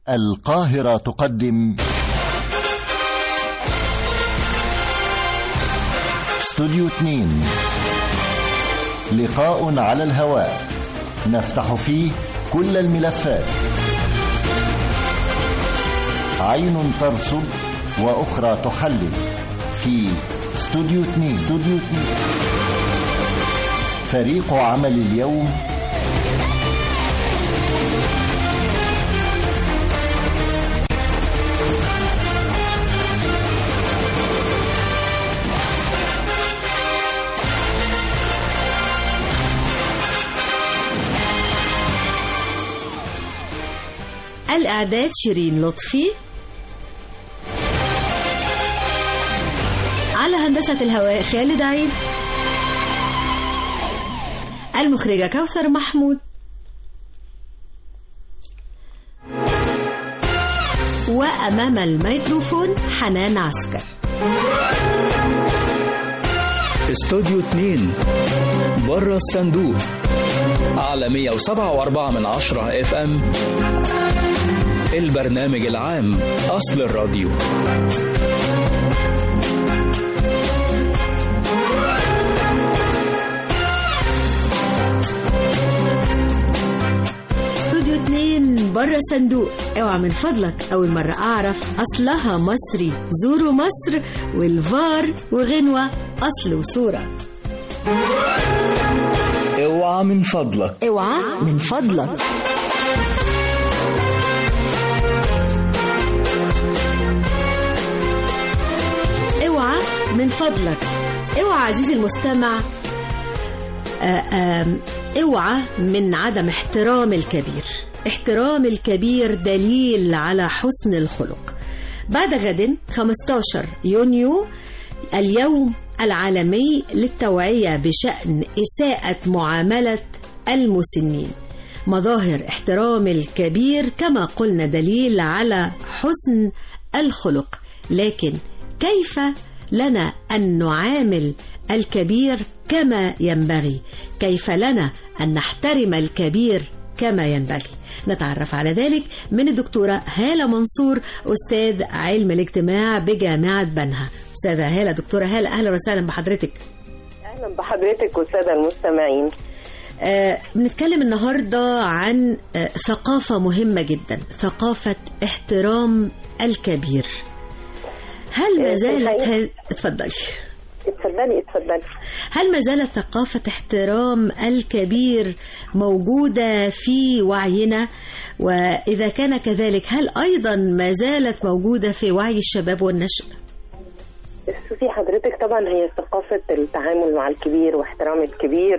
القاهرة تقدم استوديو 2 لقاء على الهواء نفتح فيه كل الملفات عين ترصد وأخرى تحلل في استوديو 2 استوديو 2 فريق عمل اليوم الإعداد شيرين لطفي على هندسة الهواء خالد عيد المخرجة كوثر محمود وأمام الميكروفون حنان عسكر استوديو 2 بره الصندوق على 107.4 من عشرة اف ام البرنامج العام أصل الراديو استوديو 2 بره الصندوق اوعى من فضلك اول مره اعرف اصلها مصري زوروا مصر والفار وغنوه اصل وصوره اوعى من فضلك اوعى من فضلك اوعى من فضلك اوعى عزيزي المستمع آه، آم، اوعى من عدم احترام الكبير احترام الكبير دليل على حسن الخلق بعد غد 15 يونيو اليوم العالمي للتوعية بشأن إساءة معاملة المسنين مظاهر احترام الكبير كما قلنا دليل على حسن الخلق لكن كيف لنا أن نعامل الكبير كما ينبغي كيف لنا أن نحترم الكبير كما ينبغي نتعرف على ذلك من الدكتورة هالة منصور أستاذ علم الاجتماع بجامعة بنها أستاذة هالة دكتورة هالة أهلا وسهلا بحضرتك اهلا بحضرتك والساده المستمعين آه، بنتكلم النهاردة عن آه، ثقافة مهمة جدا ثقافة احترام الكبير هل ما آه، في زالت الحقيقة- هذه اتفضلي اتفضلي اتفضلي هل ما زالت ثقافة احترام الكبير موجودة في وعينا وإذا كان كذلك هل أيضا ما زالت موجودة في وعي الشباب والنشء شوفي حضرتك طبعا هي ثقافه التعامل مع الكبير واحترام الكبير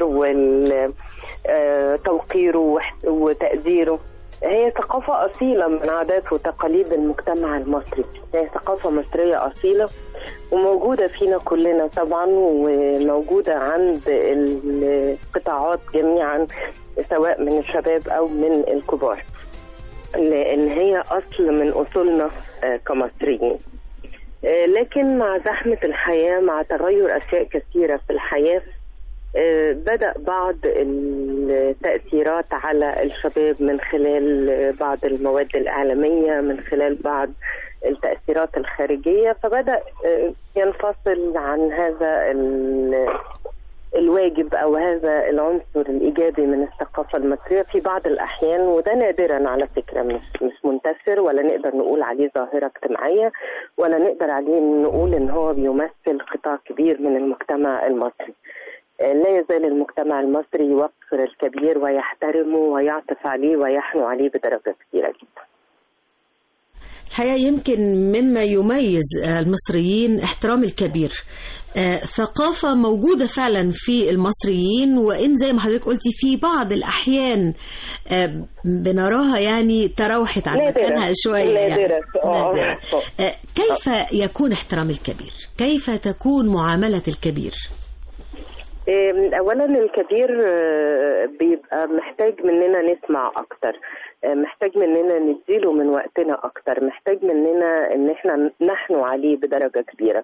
وتوقيره وتقديره هي ثقافة أصيلة من عادات وتقاليد المجتمع المصري هي ثقافة مصرية أصيلة وموجودة فينا كلنا طبعا وموجودة عند القطاعات جميعا سواء من الشباب أو من الكبار لأن هي أصل من أصولنا آه، كمصريين آه، لكن مع زحمة الحياة مع تغير أشياء كثيرة في الحياة آه، بدأ بعض التأثيرات على الشباب من خلال آه، بعض المواد الإعلامية من خلال بعض التأثيرات الخارجية فبدأ آه، ينفصل عن هذا ال- الواجب او هذا العنصر الايجابي من الثقافه المصريه في بعض الاحيان وده نادرا على فكره مش مش منتشر ولا نقدر نقول عليه ظاهره اجتماعيه ولا نقدر عليه نقول ان هو بيمثل قطاع كبير من المجتمع المصري. آه، لا يزال المجتمع المصري يوقر الكبير ويحترمه ويعطف عليه ويحنو عليه بدرجه كبيره جدا. الحقيقة يمكن مما يميز المصريين احترام الكبير آه، ثقافة موجودة فعلا في المصريين وإن زي ما حضرتك قلتي في بعض الأحيان آه، بنراها يعني تروحت عن نادرة. مكانها شوية يعني. نادرة. آه. نادرة. آه، كيف يكون احترام الكبير؟ كيف تكون معاملة الكبير؟ إيه، اولا الكبير آه، بيبقى محتاج مننا نسمع اكتر آه، محتاج مننا نديله من وقتنا اكتر محتاج مننا ان احنا نحنو عليه بدرجه كبيره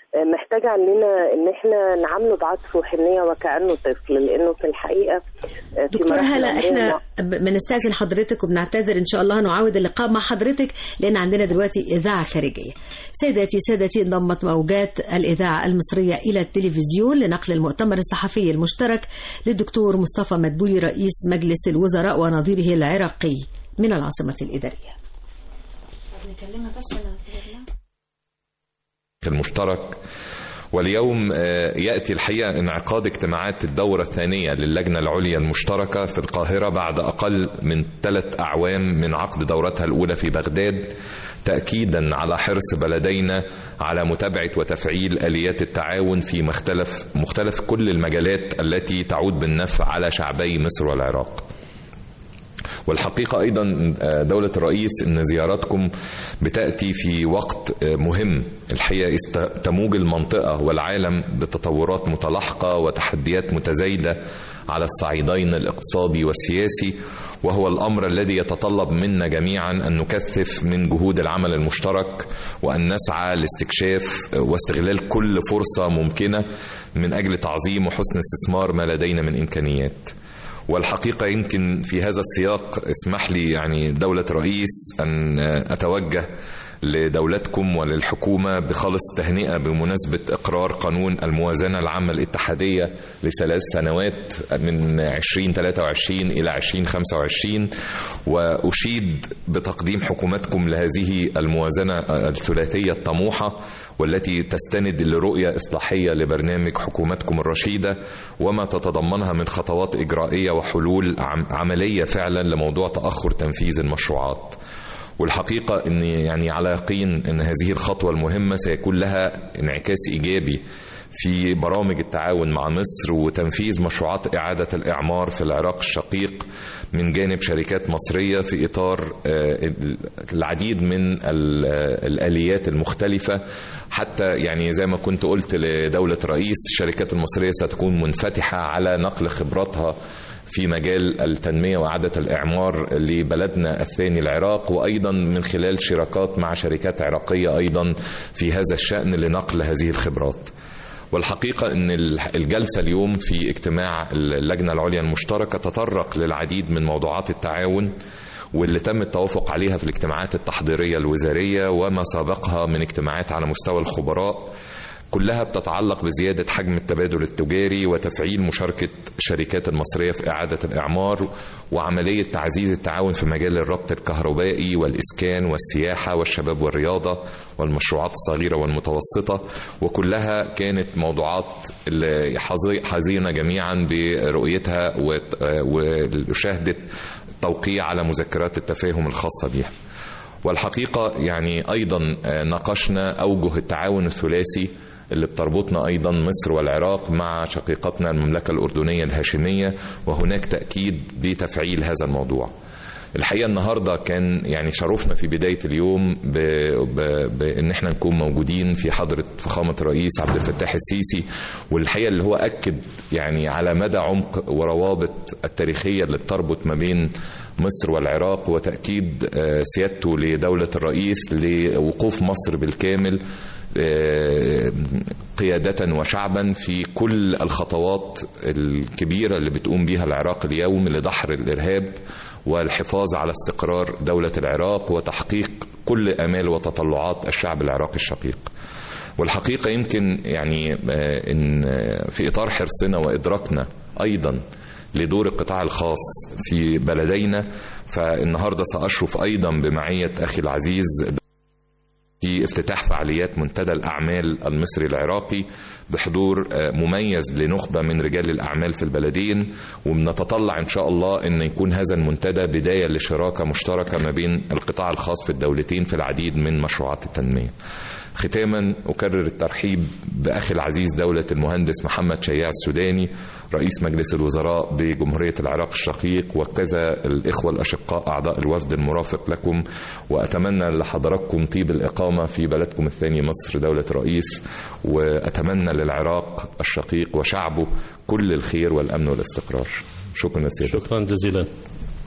آه، محتاج عننا ان احنا نعامله بعطف وحنيه وكانه طفل لانه في الحقيقه آه، في دكتور مراحل هلا عمرية احنا مع- ب- بنستاذن حضرتك وبنعتذر ان شاء الله نعاود اللقاء مع حضرتك لان عندنا دلوقتي اذاعه خارجيه. سيداتي سادتي انضمت موجات الاذاعه المصريه الى التلفزيون لنقل المؤتمر الصحفي المشترك للدكتور مصطفى مدبولي رئيس مجلس الوزراء ونظيره العراقي من العاصمه الاداريه. المشترك واليوم آه، يأتي الحقيقة انعقاد اجتماعات الدورة الثانية للجنة العليا المشتركة في القاهرة بعد أقل من ثلاث أعوام من عقد دورتها الأولى في بغداد تأكيدا على حرص بلدينا على متابعة وتفعيل آليات التعاون في مختلف مختلف كل المجالات التي تعود بالنفع على شعبي مصر والعراق. والحقيقة أيضا دولة الرئيس أن زياراتكم بتأتي في وقت مهم الحقيقة است- تموج المنطقة والعالم بتطورات متلاحقة وتحديات متزايدة على الصعيدين الاقتصادي والسياسي وهو الأمر الذي يتطلب منا جميعا أن نكثف من جهود العمل المشترك وأن نسعى لاستكشاف واستغلال كل فرصة ممكنة من أجل تعظيم وحسن استثمار ما لدينا من إمكانيات والحقيقة يمكن في هذا السياق اسمح لي يعني دولة رئيس أن أتوجه لدولتكم وللحكومة بخالص التهنئة بمناسبة إقرار قانون الموازنة العامة الاتحادية لثلاث سنوات من 2023 إلى 2025 وأشيد بتقديم حكومتكم لهذه الموازنة الثلاثية الطموحة والتي تستند لرؤية إصلاحية لبرنامج حكومتكم الرشيدة وما تتضمنها من خطوات إجرائية وحلول عم- عملية فعلا لموضوع تأخر تنفيذ المشروعات والحقيقة أن يعني على يقين أن هذه الخطوة المهمة سيكون لها انعكاس إيجابي في برامج التعاون مع مصر وتنفيذ مشروعات إعادة الإعمار في العراق الشقيق من جانب شركات مصرية في إطار آه، العديد من ال- آه، الآليات المختلفة حتى يعني زي ما كنت قلت لدولة رئيس الشركات المصرية ستكون منفتحة على نقل خبراتها في مجال التنمية وإعادة الإعمار لبلدنا الثاني العراق وأيضا من خلال شراكات مع شركات عراقية أيضا في هذا الشأن لنقل هذه الخبرات والحقيقة أن الجلسة اليوم في اجتماع اللجنة العليا المشتركة تطرق للعديد من موضوعات التعاون واللي تم التوافق عليها في الاجتماعات التحضيرية الوزارية وما سابقها من اجتماعات على مستوى الخبراء كلها بتتعلق بزيادة حجم التبادل التجاري وتفعيل مشاركة الشركات المصرية في إعادة الإعمار وعملية تعزيز التعاون في مجال الربط الكهربائي والإسكان والسياحة والشباب والرياضة والمشروعات الصغيرة والمتوسطة وكلها كانت موضوعات اللي حظي- حظينا جميعا برؤيتها وت- وشهدت توقيع على مذكرات التفاهم الخاصة بها والحقيقة يعني أيضا آه، ناقشنا أوجه التعاون الثلاثي اللي بتربطنا أيضا مصر والعراق مع شقيقتنا المملكة الأردنية الهاشمية وهناك تأكيد بتفعيل هذا الموضوع الحقيقة النهاردة كان يعني شرفنا في بداية اليوم ب... ب... بأن احنا نكون موجودين في حضرة فخامة الرئيس عبد الفتاح السيسي والحقيقة اللي هو أكد يعني على مدى عمق وروابط التاريخية اللي بتربط ما بين مصر والعراق وتأكيد آه، سيادته لدولة الرئيس لوقوف مصر بالكامل آه، قيادة وشعبا في كل الخطوات الكبيرة اللي بتقوم بها العراق اليوم لدحر الإرهاب والحفاظ على استقرار دولة العراق وتحقيق كل آمال وتطلعات الشعب العراقي الشقيق والحقيقة يمكن يعني آه، إن آه، في إطار حرصنا وإدراكنا أيضا لدور القطاع الخاص في بلدينا فالنهارده سأشرف أيضا بمعية أخي العزيز في افتتاح فعاليات منتدى الأعمال المصري العراقي بحضور آه، مميز لنخبة من رجال الأعمال في البلدين وبنتطلع إن شاء الله أن يكون هذا المنتدى بداية لشراكة مشتركة ما بين القطاع الخاص في الدولتين في العديد من مشروعات التنمية ختاما أكرر الترحيب بأخي العزيز دولة المهندس محمد شياع السوداني رئيس مجلس الوزراء بجمهورية العراق الشقيق وكذا الإخوة الأشقاء أعضاء الوفد المرافق لكم وأتمنى لحضراتكم طيب الإقامة في بلدكم الثاني مصر دولة رئيس وأتمنى للعراق الشقيق وشعبه كل الخير والأمن والاستقرار شكرا يا سيدي شكرا جزيلا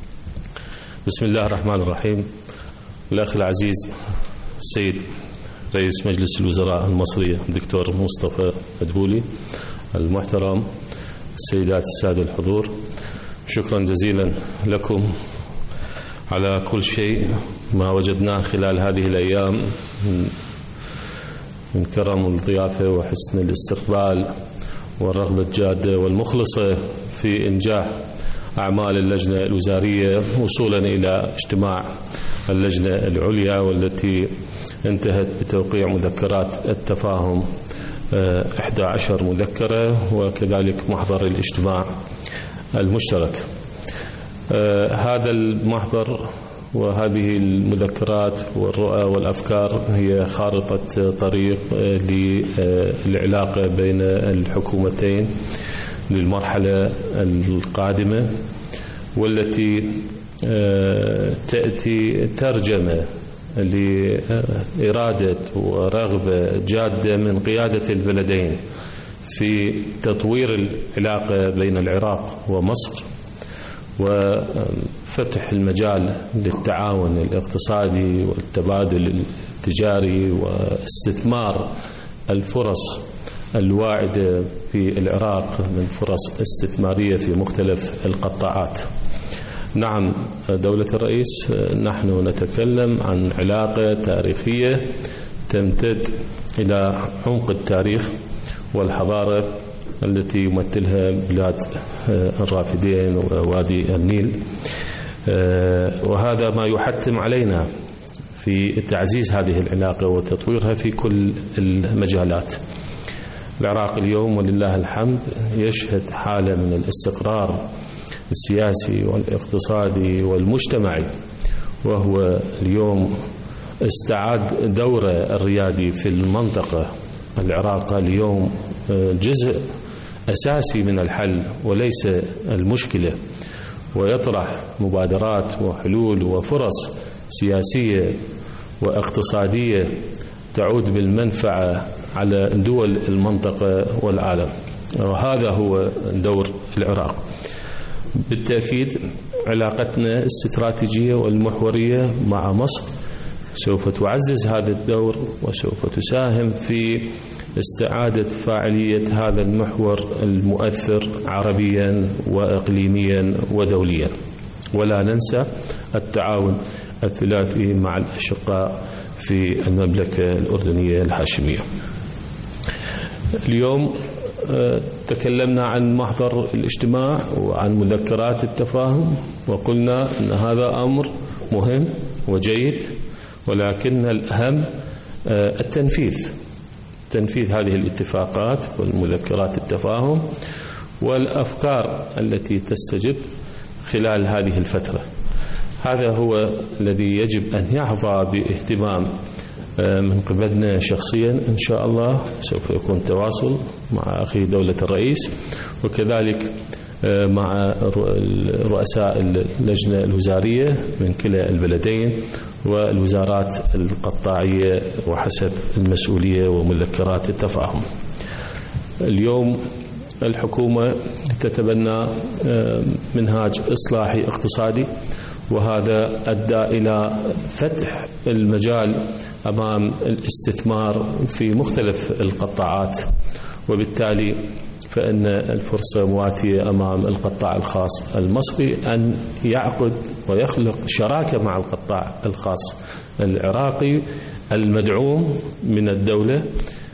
بسم الله الرحمن الرحيم الأخ العزيز السيد رئيس مجلس الوزراء المصري الدكتور مصطفى مدبولي المحترم السيدات السادة الحضور شكرا جزيلا لكم على كل شيء ما وجدناه خلال هذه الأيام من- من كرم الضيافة وحسن الاستقبال والرغبة الجادة والمخلصة في إنجاح أعمال اللجنة الوزارية وصولا إلى اجتماع اللجنة العليا والتي انتهت بتوقيع مذكرات التفاهم آه، 11 مذكرة وكذلك محضر الاجتماع المشترك آه، هذا المحضر وهذه المذكرات والرؤى والافكار هي خارطه طريق آه، للعلاقه بين الحكومتين للمرحله القادمه والتي آه، تاتي ترجمه لاراده ورغبه جاده من قياده البلدين في تطوير العلاقه بين العراق ومصر وفتح المجال للتعاون الاقتصادي والتبادل التجاري واستثمار الفرص الواعدة في العراق من فرص استثمارية في مختلف القطاعات نعم دولة الرئيس نحن نتكلم عن علاقة تاريخية تمتد إلى عمق التاريخ والحضارة التي يمثلها بلاد الرافدين ووادي النيل وهذا ما يحتم علينا في تعزيز هذه العلاقة وتطويرها في كل المجالات العراق اليوم ولله الحمد يشهد حالة من الاستقرار السياسي والاقتصادي والمجتمعي وهو اليوم استعاد دوره الريادي في المنطقة العراق اليوم جزء أساسي من الحل وليس المشكلة ويطرح مبادرات وحلول وفرص سياسية واقتصادية تعود بالمنفعة على دول المنطقة والعالم وهذا هو دور العراق بالتأكيد علاقتنا الاستراتيجية والمحورية مع مصر سوف تعزز هذا الدور وسوف تساهم في استعادة فاعلية هذا المحور المؤثر عربيا وإقليميا ودوليا ولا ننسى التعاون الثلاثي مع الأشقاء في المملكة الأردنية الهاشمية اليوم تكلمنا عن محضر الاجتماع وعن مذكرات التفاهم وقلنا أن هذا أمر مهم وجيد ولكن الأهم التنفيذ تنفيذ هذه الاتفاقات والمذكرات التفاهم والأفكار التي تستجد خلال هذه الفترة هذا هو الذي يجب أن يحظى باهتمام من قبلنا شخصيا إن شاء الله سوف يكون تواصل مع أخي دولة الرئيس وكذلك مع رؤساء اللجنة الوزارية من كلا البلدين والوزارات القطاعية وحسب المسؤولية ومذكرات التفاهم اليوم الحكومة تتبنى منهاج إصلاحي اقتصادي وهذا أدى إلى فتح المجال أمام الاستثمار في مختلف القطاعات وبالتالي فإن الفرصة مواتية أمام القطاع الخاص المصري أن يعقد ويخلق شراكة مع القطاع الخاص العراقي المدعوم من الدولة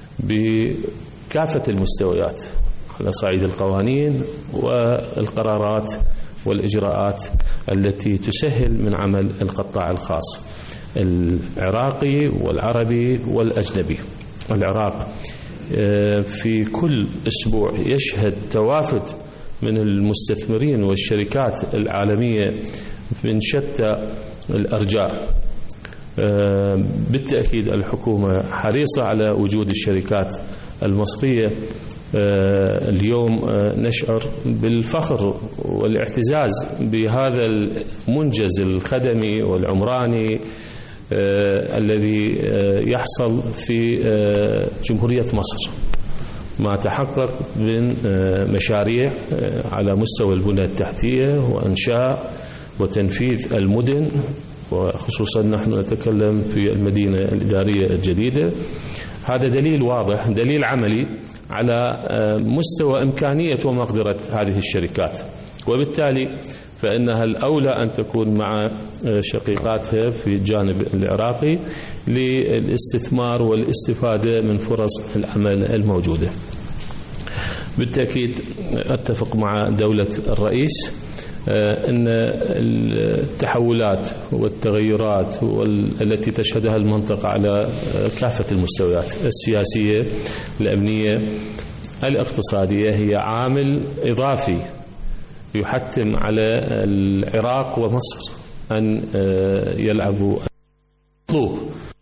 بكافة المستويات على صعيد القوانين والقرارات والإجراءات التي تسهل من عمل القطاع الخاص العراقي والعربي والأجنبي العراق في كل أسبوع يشهد توافد من المستثمرين والشركات العالمية من شتى الأرجاء بالتأكيد الحكومة حريصة على وجود الشركات المصرية اليوم نشعر بالفخر والاعتزاز بهذا المنجز الخدمي والعمراني الذي يحصل في جمهورية مصر ما تحقق من مشاريع على مستوى البنى التحتية وإنشاء وتنفيذ المدن وخصوصا نحن نتكلم في المدينة الإدارية الجديدة هذا دليل واضح دليل عملي على مستوى إمكانية ومقدرة هذه الشركات وبالتالي فإنها الأولى أن تكون مع شقيقاتها في الجانب العراقي للاستثمار والاستفادة من فرص العمل الموجودة بالتأكيد أتفق مع دولة الرئيس أن التحولات والتغيرات التي تشهدها المنطقة على كافة المستويات السياسية الأمنية الاقتصادية هي عامل إضافي يحتم على العراق ومصر أن يلعبوا مطلوب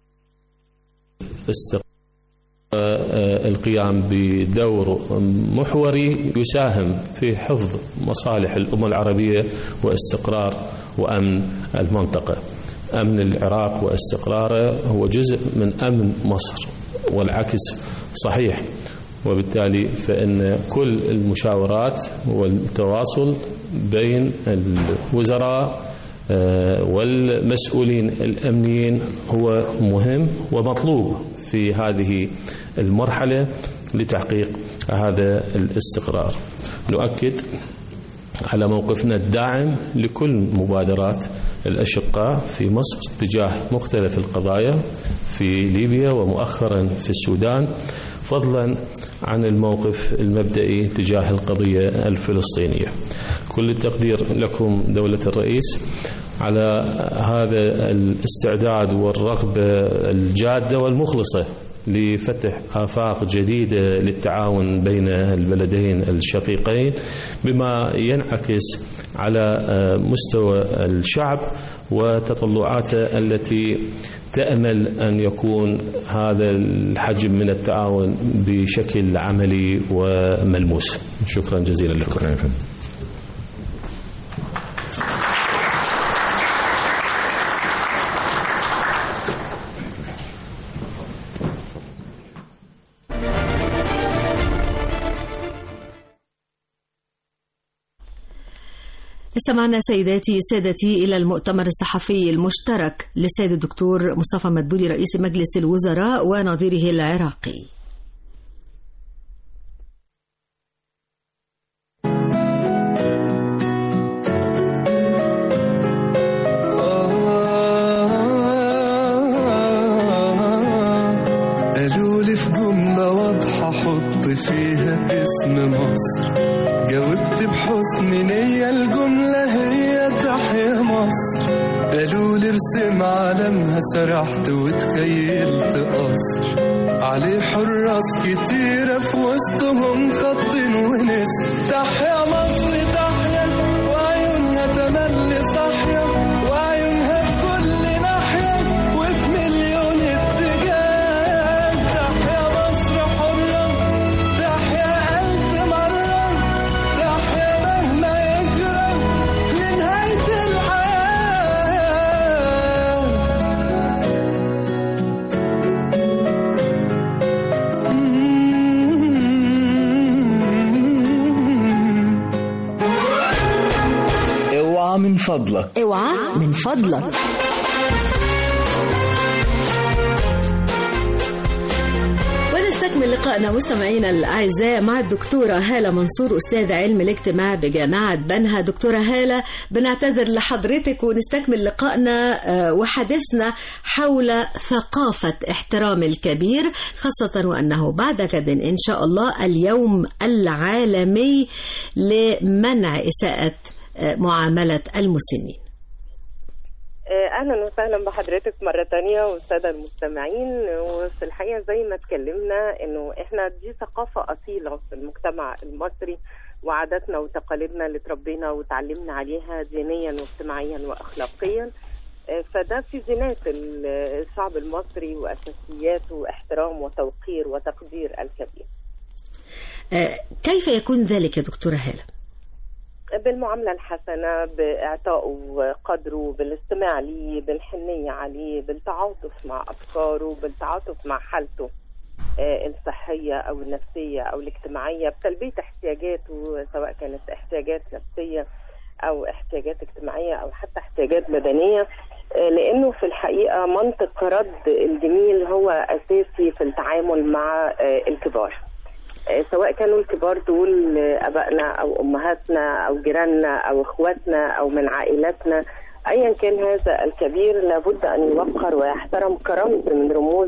القيام بدور محوري يساهم في حفظ مصالح الأمة العربية واستقرار وأمن المنطقة أمن العراق واستقراره هو جزء من أمن مصر والعكس صحيح وبالتالي فإن كل المشاورات والتواصل بين الوزراء والمسؤولين الأمنيين هو مهم ومطلوب في هذه المرحلة لتحقيق هذا الاستقرار نؤكد على موقفنا الداعم لكل مبادرات الأشقاء في مصر تجاه مختلف القضايا في ليبيا ومؤخرا في السودان فضلا عن الموقف المبدئي تجاه القضية الفلسطينية كل التقدير لكم دولة الرئيس على هذا الاستعداد والرغبة الجادة والمخلصة لفتح آفاق جديدة للتعاون بين البلدين الشقيقين بما ينعكس على مستوى الشعب وتطلعاته التي تأمل أن يكون هذا الحجم من التعاون بشكل عملي وملموس شكرا جزيلا لكم شكرا استمعنا سيداتي سادتي إلى المؤتمر الصحفي المشترك للسيد الدكتور مصطفى مدبولي رئيس مجلس الوزراء ونظيره العراقي قالوا لي في جملة واضحة حط فيها اسم مصر جاوبت بحسن نية الجملة هي تحيا مصر قالوا لي ارسم علمها سرحت وتخيلت قصر عليه حراس كتيرة في وسطهم خط ونسر تحيا مصر تحيا وعيونها تملي صاحية وعيونها في كل ناحية وفي مليون اتجاه تحيا مصر حرة تحيا ألف مرة تحيا مهما يجرى لنهاية الحياة اوعى من فضلك اوعى من فضلك ونستكمل لقائنا مستمعينا الاعزاء مع الدكتوره هاله منصور استاذ علم الاجتماع بجامعه بنها دكتوره هاله بنعتذر لحضرتك ونستكمل لقائنا آه، وحديثنا حول ثقافه احترام الكبير خاصه وانه بعد غد ان شاء الله اليوم العالمي لمنع اساءه آه، معامله المسنين آه، اهلا وسهلا بحضرتك مره تانية والساده المستمعين وفي الحقيقه زي ما اتكلمنا انه احنا دي ثقافه اصيله في المجتمع المصري وعاداتنا وتقاليدنا اللي اتربينا وتعلمنا عليها دينيا واجتماعيا واخلاقيا آه، فده في زينات ال- الشعب المصري واساسياته واحترام وتوقير وتقدير الكبير آه، كيف يكون ذلك يا دكتورة هالة؟ بالمعاملة الحسنة بإعطائه قدره بالاستماع ليه بالحنية عليه بالتعاطف مع أفكاره بالتعاطف مع حالته آه، الصحية أو النفسية أو الاجتماعية بتلبية احتياجاته سواء كانت احتياجات نفسية أو احتياجات اجتماعية أو حتى احتياجات بدنية آه، لانه في الحقيقه منطق رد الجميل هو اساسي في التعامل مع آه، الكبار آه، سواء كانوا الكبار دول آه، ابائنا او امهاتنا او جيراننا او اخواتنا او من عائلاتنا ايا كان هذا الكبير لابد ان يوقر ويحترم كرمز من رموز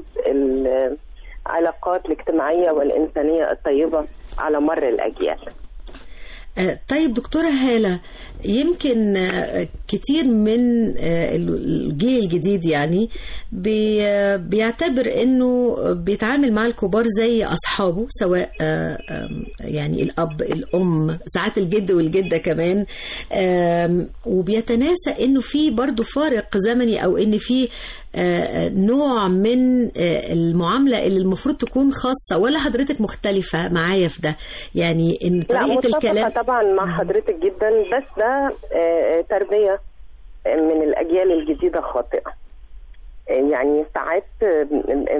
العلاقات الاجتماعيه والانسانيه الطيبه على مر الاجيال آه، طيب دكتورة هالة يمكن آه، كتير من آه، الجيل الجديد يعني بي- آه، بيعتبر انه بيتعامل مع الكبار زي اصحابه سواء آه، آم، يعني الاب الام ساعات الجد والجده كمان آم، وبيتناسى انه في برضه فارق زمني او ان في آه، نوع من آه، المعامله اللي المفروض تكون خاصه ولا حضرتك مختلفه معايا في ده يعني ان لا طريقه متفقة الكلام طبعا مع حضرتك جدا بس ده آه، تربية من الأجيال الجديدة خاطئة آه، يعني ساعات آه،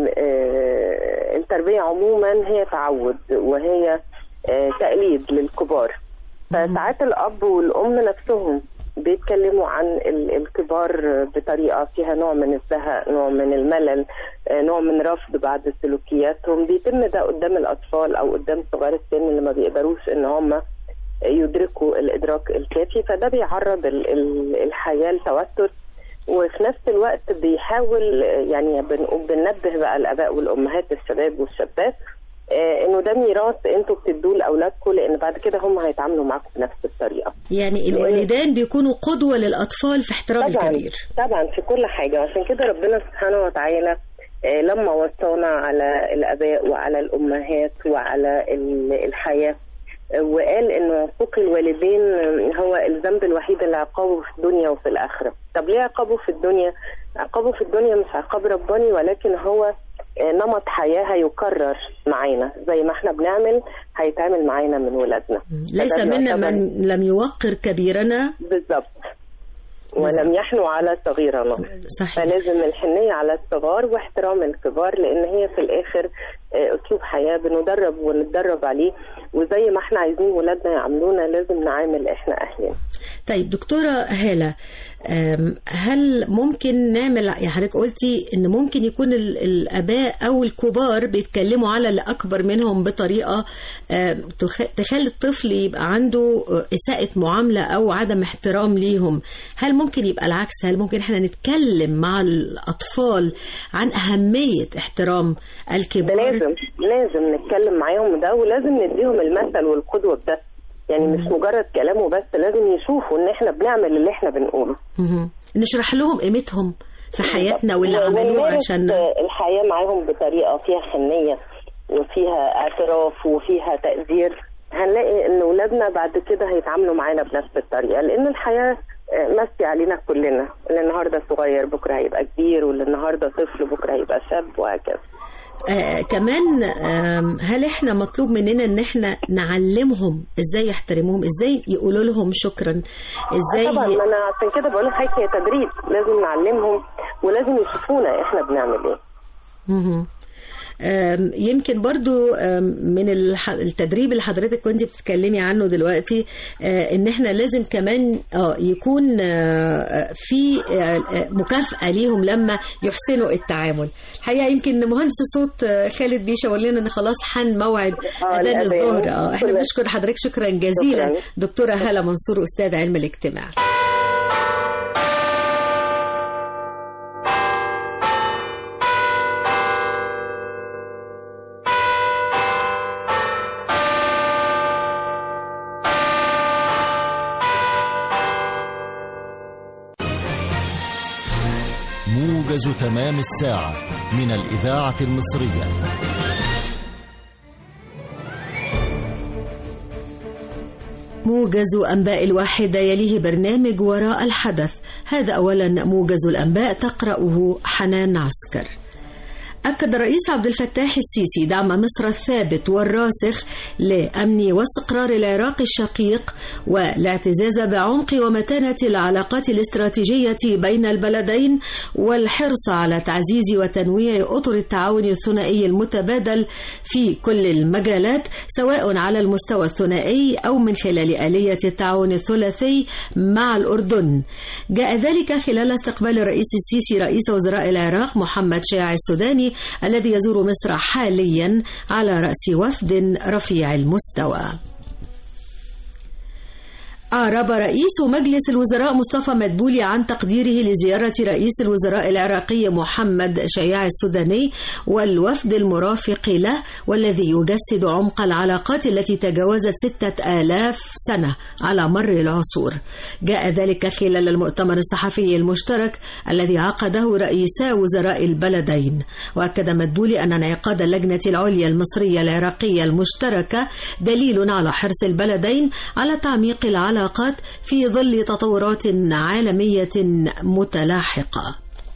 آه، التربية عموما هي تعود وهي آه، تقليد للكبار فساعات الأب والأم نفسهم بيتكلموا عن ال- الكبار بطريقة فيها نوع من الزهق نوع من الملل آه، نوع من رفض بعض سلوكياتهم بيتم ده قدام الأطفال أو قدام صغار السن اللي ما بيقدروش إن هم يدركوا الإدراك الكافي فده بيعرض ال- ال- الحياة لتوتر وفي نفس الوقت بيحاول يعني بنقول- بننبه بقى الآباء والأمهات الشباب والشابات آه، انه ده ميراث انتوا بتدوه لاولادكم لان بعد كده هم هيتعاملوا معاكم بنفس الطريقه يعني الوالدان بيكونوا قدوة للأطفال في احترام طبعا الكبير طبعا في كل حاجه عشان كده ربنا سبحانه وتعالى آه، لما وصانا على الاباء وعلى الامهات وعلى ال- الحياه آه، وقال ان عقوق الوالدين آه، هو الذنب الوحيد اللي عقابه في الدنيا وفي الاخره طب ليه عقابه في الدنيا عقابه في الدنيا مش عقاب رباني ولكن هو آه، نمط حياه هيكرر معانا زي ما احنا بنعمل هيتعمل معانا من ولادنا ليس فده منا بيعتبر- من لم يوقر كبيرنا بالظبط ولم يحنوا على صغيرنا صحيح فلازم الحنية على الصغار واحترام الكبار لأن هي في الآخر آه، أسلوب حياة بندرب ونتدرب عليه وزي ما احنا عايزين ولادنا يعاملونا لازم نعامل احنا أهلنا طيب دكتورة هالة أم، هل ممكن نعمل يعني حضرتك قلتي ان ممكن يكون ال- الاباء او الكبار بيتكلموا على اللي اكبر منهم بطريقه أم، تخ- تخلي الطفل يبقى عنده اساءه معامله او عدم احترام ليهم هل ممكن يبقى العكس هل ممكن احنا نتكلم مع الاطفال عن اهميه احترام ده الكبار لازم لازم نتكلم معاهم ده ولازم نديهم المثل والقدوة بده يعني مش مجرد كلام وبس لازم يشوفوا ان احنا بنعمل اللي احنا بنقوله مهم. نشرح لهم قيمتهم في حياتنا واللي عملوه ونمارس عشان الحياة معاهم بطريقة فيها حنية وفيها اعتراف وفيها تقدير هنلاقي ان ولادنا بعد كده هيتعاملوا معانا بنفس الطريقة لان الحياة آه، ماشية علينا كلنا اللي النهاردة صغير بكرة هيبقى كبير واللي النهاردة طفل بكرة هيبقى شاب وهكذا آه كمان آم، هل احنا مطلوب مننا ان احنا نعلمهم ازاي يحترموهم ازاي يقولوا لهم شكرا ازاي طبعا ما انا عشان كده بقول لحضرتك هي تدريب لازم نعلمهم ولازم يشوفونا احنا بنعمل ايه مهم. آم، يمكن برضو آم، من الح- التدريب اللي حضرتك كنت بتتكلمي عنه دلوقتي آه، ان احنا لازم كمان اه يكون آه، في آه، آه، مكافأة ليهم لما يحسنوا التعامل الحقيقة يمكن مهندس الصوت آه، خالد بيشاور لنا ان خلاص حان موعد آه، اذان الأذان. الظهر اه احنا شكراً. بنشكر حضرتك شكرا جزيلا شكراً. دكتورة هالة منصور استاذ علم الاجتماع موجز تمام الساعة من الإذاعة المصرية موجز أنباء الواحدة يليه برنامج وراء الحدث هذا أولا موجز الأنباء تقرأه حنان عسكر أكد الرئيس عبد الفتاح السيسي دعم مصر الثابت والراسخ لأمن واستقرار العراق الشقيق والاعتزاز بعمق ومتانة العلاقات الاستراتيجية بين البلدين والحرص على تعزيز وتنويع أطر التعاون الثنائي المتبادل في كل المجالات سواء على المستوى الثنائي أو من خلال آلية التعاون الثلاثي مع الأردن جاء ذلك خلال استقبال الرئيس السيسي رئيس وزراء العراق محمد شيع السوداني الذي يزور مصر حاليا على رأس وفد رفيع المستوى أعرب رئيس مجلس الوزراء مصطفى مدبولي عن تقديره لزيارة رئيس الوزراء العراقي محمد شياع السوداني والوفد المرافق له والذي يجسد عمق العلاقات التي تجاوزت ستة آلاف سنة على مر العصور جاء ذلك خلال المؤتمر الصحفي المشترك الذي عقده رئيسا وزراء البلدين وأكد مدبولي أن انعقاد اللجنة العليا المصرية العراقية المشتركة دليل على حرص البلدين على تعميق العلاقات العلاقات في ظل تطورات عالمية متلاحقة.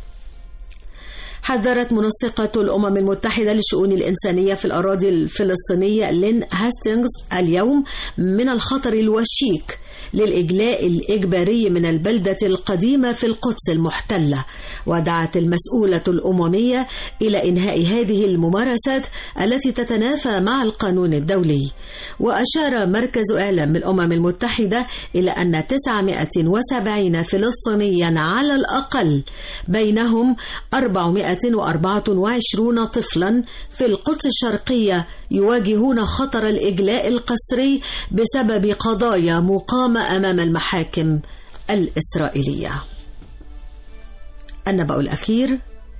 حذرت منسقة الأمم المتحدة للشؤون الإنسانية في الأراضي الفلسطينية لين هاستينغز اليوم من الخطر الوشيك للإجلاء الإجباري من البلدة القديمة في القدس المحتلة ودعت المسؤولة الأممية إلى إنهاء هذه الممارسات التي تتنافى مع القانون الدولي وأشار مركز إعلام الأمم المتحدة إلى أن 970 فلسطينيا على الأقل بينهم 424 طفلا في القدس الشرقية يواجهون خطر الإجلاء القسري بسبب قضايا مقامة أمام المحاكم الإسرائيلية. النبأ الأخير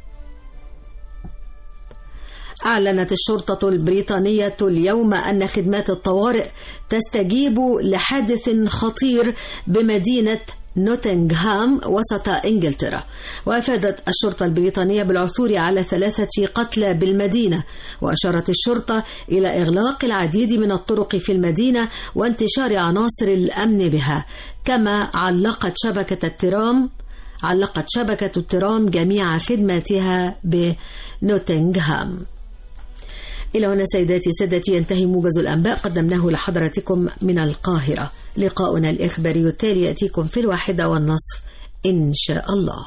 أعلنت الشرطة البريطانية اليوم أن خدمات الطوارئ تستجيب لحادث خطير بمدينة نوتنغهام وسط انجلترا وافادت الشرطه البريطانيه بالعثور على ثلاثه قتلى بالمدينه واشارت الشرطه الى اغلاق العديد من الطرق في المدينه وانتشار عناصر الامن بها كما علقت شبكه الترام علقت شبكه الترام جميع خدماتها بنوتنغهام إلى هنا سيداتي سادتي ينتهي موجز الأنباء قدمناه لحضراتكم من القاهرة لقاؤنا الإخباري التالي يأتيكم في الواحدة والنصف إن شاء الله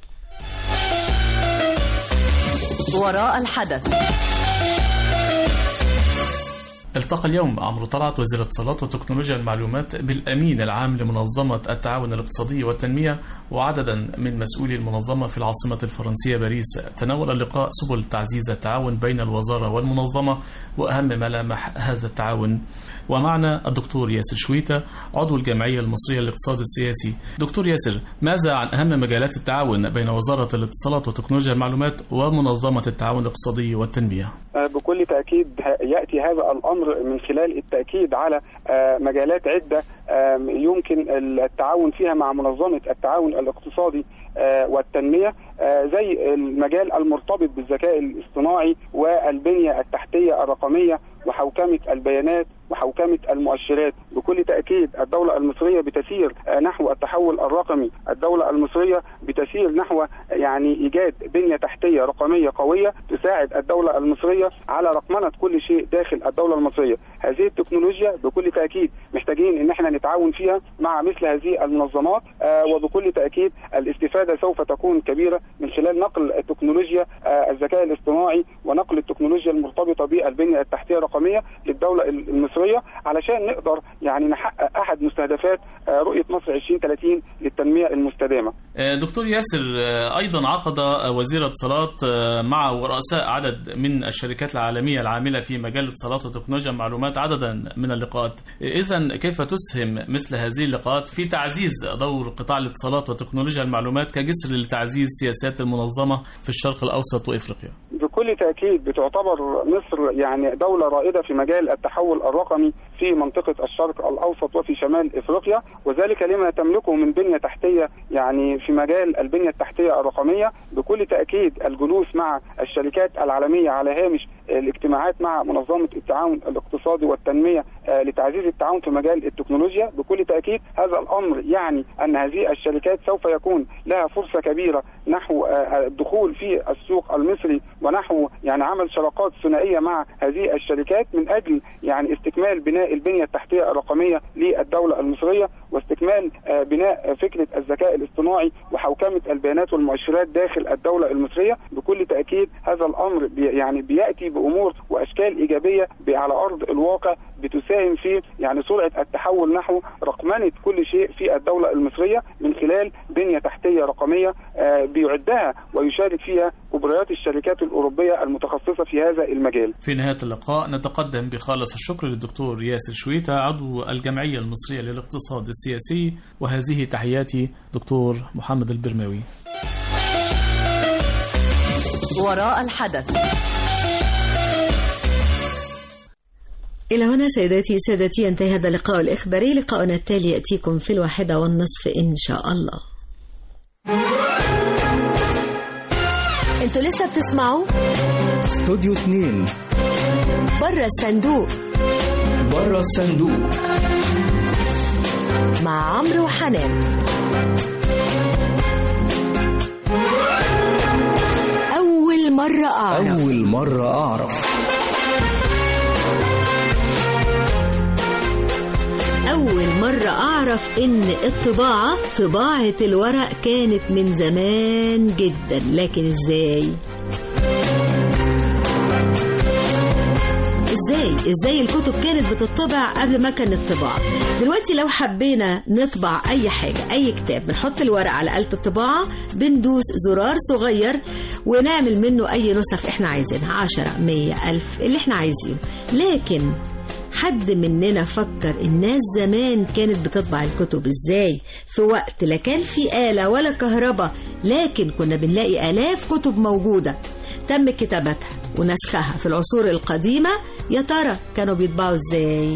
وراء الحدث التقى اليوم عمرو طلعت وزير الاتصالات وتكنولوجيا المعلومات بالأمين العام لمنظمة التعاون الاقتصادي والتنمية وعددا من مسؤولي المنظمة في العاصمة الفرنسية باريس تناول اللقاء سبل تعزيز التعاون بين الوزارة والمنظمة وأهم ملامح هذا التعاون ومعنا الدكتور ياسر شويتة عضو الجمعية المصرية للاقتصاد السياسي دكتور ياسر ماذا عن أهم مجالات التعاون بين وزارة الاتصالات وتكنولوجيا المعلومات ومنظمة التعاون الاقتصادي والتنمية بكل تأكيد يأتي هذا الأمر من خلال التأكيد على مجالات عدة يمكن التعاون فيها مع منظمة التعاون الاقتصادي والتنمية زي المجال المرتبط بالذكاء الاصطناعي والبنية التحتية الرقمية وحوكمة البيانات وحوكمة المؤشرات بكل تأكيد الدولة المصرية بتسير نحو التحول الرقمي الدولة المصرية بتسير نحو يعني إيجاد بنية تحتية رقمية قوية تساعد الدولة المصرية على رقمنة كل شيء داخل الدولة المصرية هذه التكنولوجيا بكل تأكيد محتاجين ان احنا نتعاون فيها مع مثل هذه المنظمات وبكل تأكيد الاستفادة سوف تكون كبيرة من خلال نقل التكنولوجيا الذكاء الاصطناعي ونقل التكنولوجيا المرتبطة بالبنية التحتية الرقمية للدولة المصرية علشان نقدر يعني نحقق احد مستهدفات رؤية مصر 2030 للتنمية المستدامة دكتور ياسر ايضا عقد وزير الاتصالات مع ورؤساء عدد من الشركات العالمية العاملة في مجال الاتصالات وتكنولوجيا المعلومات عددا من اللقاءات اذا كيف تسهم مثل هذه اللقاءات في تعزيز دور قطاع الاتصالات وتكنولوجيا المعلومات كجسر لتعزيز سياسات المنظمة في الشرق الاوسط وافريقيا بكل تأكيد بتعتبر مصر يعني دولة رائدة في مجال التحول الرقمي الرقمي في منطقة الشرق الأوسط وفي شمال إفريقيا وذلك لما تملكه من بنية تحتية يعني في مجال البنية التحتية الرقمية بكل تأكيد الجلوس مع الشركات العالمية على هامش الاجتماعات مع منظمة التعاون الاقتصادي والتنمية آه، لتعزيز التعاون في مجال التكنولوجيا بكل تأكيد هذا الأمر يعني أن هذه الشركات سوف يكون لها فرصة كبيرة نحو آه، الدخول في السوق المصري ونحو يعني عمل شراكات ثنائية مع هذه الشركات من أجل يعني استكمال بناء البنية التحتية الرقمية للدولة المصرية واستكمال آه، بناء فكرة الذكاء الاصطناعي وحوكمة البيانات والمؤشرات داخل الدولة المصرية بكل تأكيد هذا الأمر بي يعني بيأتي بأمور وأشكال إيجابية ب- على أرض الواقع بتساهم في يعني سرعة التحول نحو رقمنة كل شيء في الدولة المصرية من خلال بنية تحتية رقمية آه، بيعدها ويشارك فيها كبريات الشركات الأوروبية المتخصصة في هذا المجال في نهاية اللقاء نتقدم بخالص الشكر للدكتور ياسر شويتة عضو الجمعية المصرية للاقتصاد السياسي وهذه تحياتي دكتور محمد البرماوي وراء الحدث إلى هنا سيداتي سادتي ينتهي هذا اللقاء الإخباري لقاؤنا التالي يأتيكم في الواحدة والنصف إن شاء الله انتوا لسه بتسمعوا استوديو 2 بره الصندوق بره الصندوق مع عمرو وحنان أول مرة أعرف أول مرة أعرف أول مرة أعرف إن الطباعة طباعة الورق كانت من زمان جدا لكن إزاي؟ ازاي ازاي الكتب كانت بتطبع قبل ما كان الطباعه دلوقتي لو حبينا نطبع اي حاجه اي كتاب بنحط الورق على آلة الطباعه بندوس زرار صغير ونعمل منه اي نسخ احنا عايزينها 10 100 ألف اللي احنا عايزينه لكن حد مننا فكر الناس زمان كانت بتطبع الكتب ازاي في وقت لا كان في آلة ولا كهرباء لكن كنا بنلاقي آلاف كتب موجودة تم كتابتها ونسخها في العصور القديمة يا ترى كانوا بيطبعوا ازاي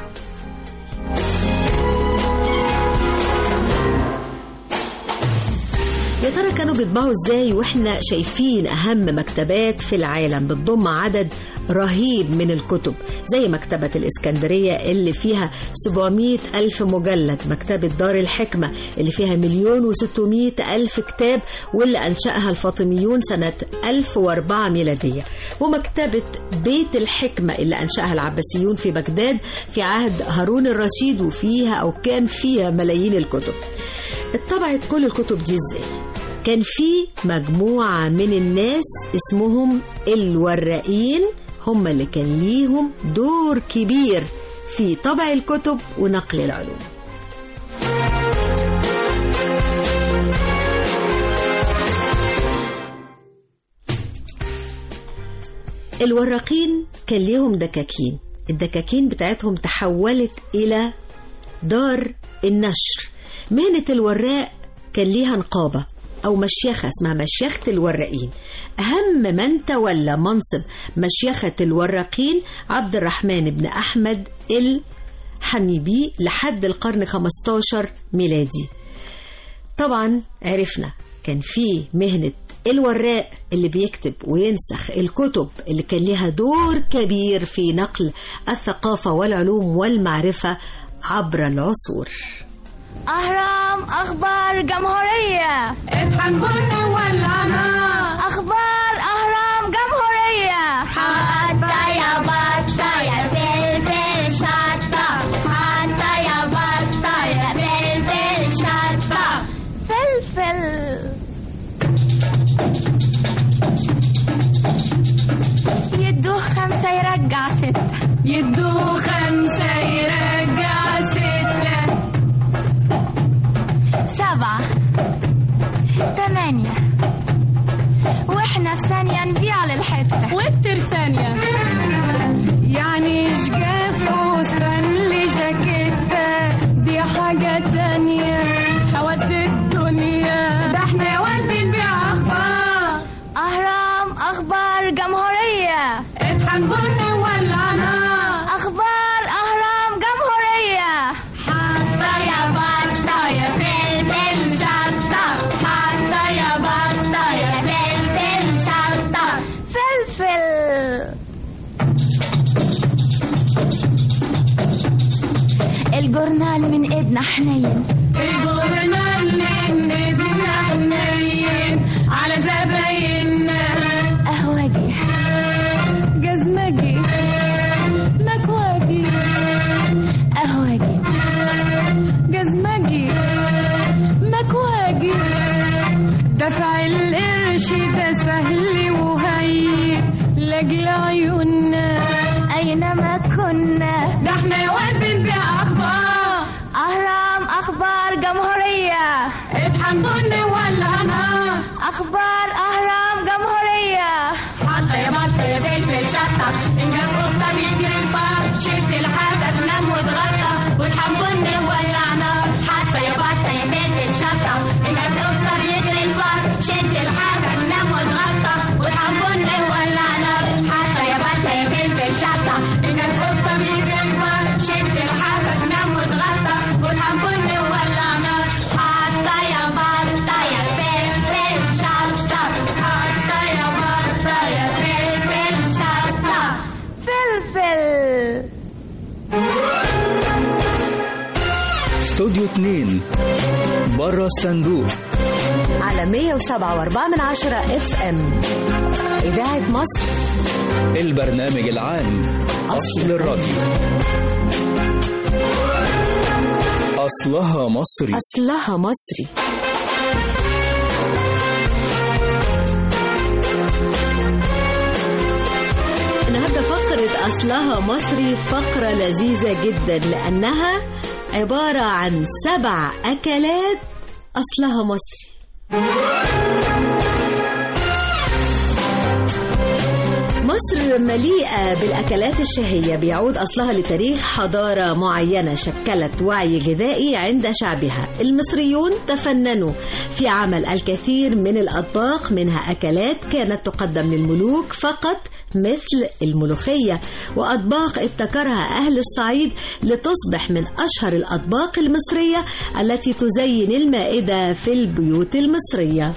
يا ترى كانوا بيطبعوا ازاي واحنا شايفين اهم مكتبات في العالم بتضم عدد رهيب من الكتب زي مكتبة الإسكندرية اللي فيها 700 ألف مجلد مكتبة دار الحكمة اللي فيها مليون وستمائة ألف كتاب واللي أنشأها الفاطميون سنة 1004 ميلادية ومكتبة بيت الحكمة اللي أنشأها العباسيون في بغداد في عهد هارون الرشيد وفيها أو كان فيها ملايين الكتب اتطبعت كل الكتب دي ازاي كان في مجموعة من الناس اسمهم الوراقين هم اللي كان ليهم دور كبير في طبع الكتب ونقل العلوم الوراقين كان ليهم دكاكين الدكاكين بتاعتهم تحولت إلى دار النشر مهنة الوراق كان ليها نقابة أو مشيخة اسمها مشيخة الوراقين أهم من تولى منصب مشيخة الوراقين عبد الرحمن بن أحمد الحميبي لحد القرن 15 ميلادي طبعا عرفنا كان في مهنة الوراق اللي بيكتب وينسخ الكتب اللي كان لها دور كبير في نقل الثقافة والعلوم والمعرفة عبر العصور أهرام أخبار جمهورية اطحن بن ولعنا أخبار أهرام جمهورية حتى يا بطة يا فلفل شطة حتى يا بطة يا فلفل شطة فلفل يدوه خمسة يرجع ستة يدوه خمسة يرجع ستة سبعة تمانية واحنا في ثانية نبيع للحتة واكتر ثانية يعني شجاف فستان لجاكيتة دي حاجة تانية حواس الدنيا ده احنا يا ولدي نبيع اخبار اهرام اخبار جمهورية اطحن بن ولعنا اخبار الجورنال من ايدنا حنين الجورنال من ايدنا حنين على زبايننا قهوجي جزمجي مكواجي قهوجي جزمجي مكواجي دفع القرش ده سهل وهين لاجل عيوننا اينما كنا ده احنا يا واد بنبيع اخبار اهرام اخبار جمهوريه اطحن بن ولا انا اخبار اهرام جمهوريه حتى يا بطه يا فلفل شطه ان جاب قطه يجري الفار شفت الحاجه تنام وتغطى واطحن بن ولا نار حتى يا بطه يا فلفل شطه ان جاب قطه يجري الفار شد الحاجه تنام وتغطى واطحن بن ولا نار حتى يا بطه يا فلفل شطه ان جاب قطه يجري الفار شد الحاجه تنام وتغطى واطحن بن ولا نار حتى يا بطه يا فلفل شطه حتى يا بطه يا فلفل شطه فلفل استوديو 2 بره الصندوق على 107.4 من عشرة اف ام إذاعة مصر البرنامج العام أصل الراديو أصلها مصري أصلها مصري النهارده فقرة أصلها مصري فقرة لذيذة جدا لأنها عبارة عن سبع أكلات أصلها مصري مصر مليئة بالأكلات الشهية بيعود أصلها لتاريخ حضارة معينة شكلت وعي غذائي عند شعبها المصريون تفننوا في عمل الكثير من الأطباق منها أكلات كانت تقدم للملوك فقط مثل الملوخية وأطباق ابتكرها أهل الصعيد لتصبح من أشهر الأطباق المصرية التي تزين المائدة في البيوت المصرية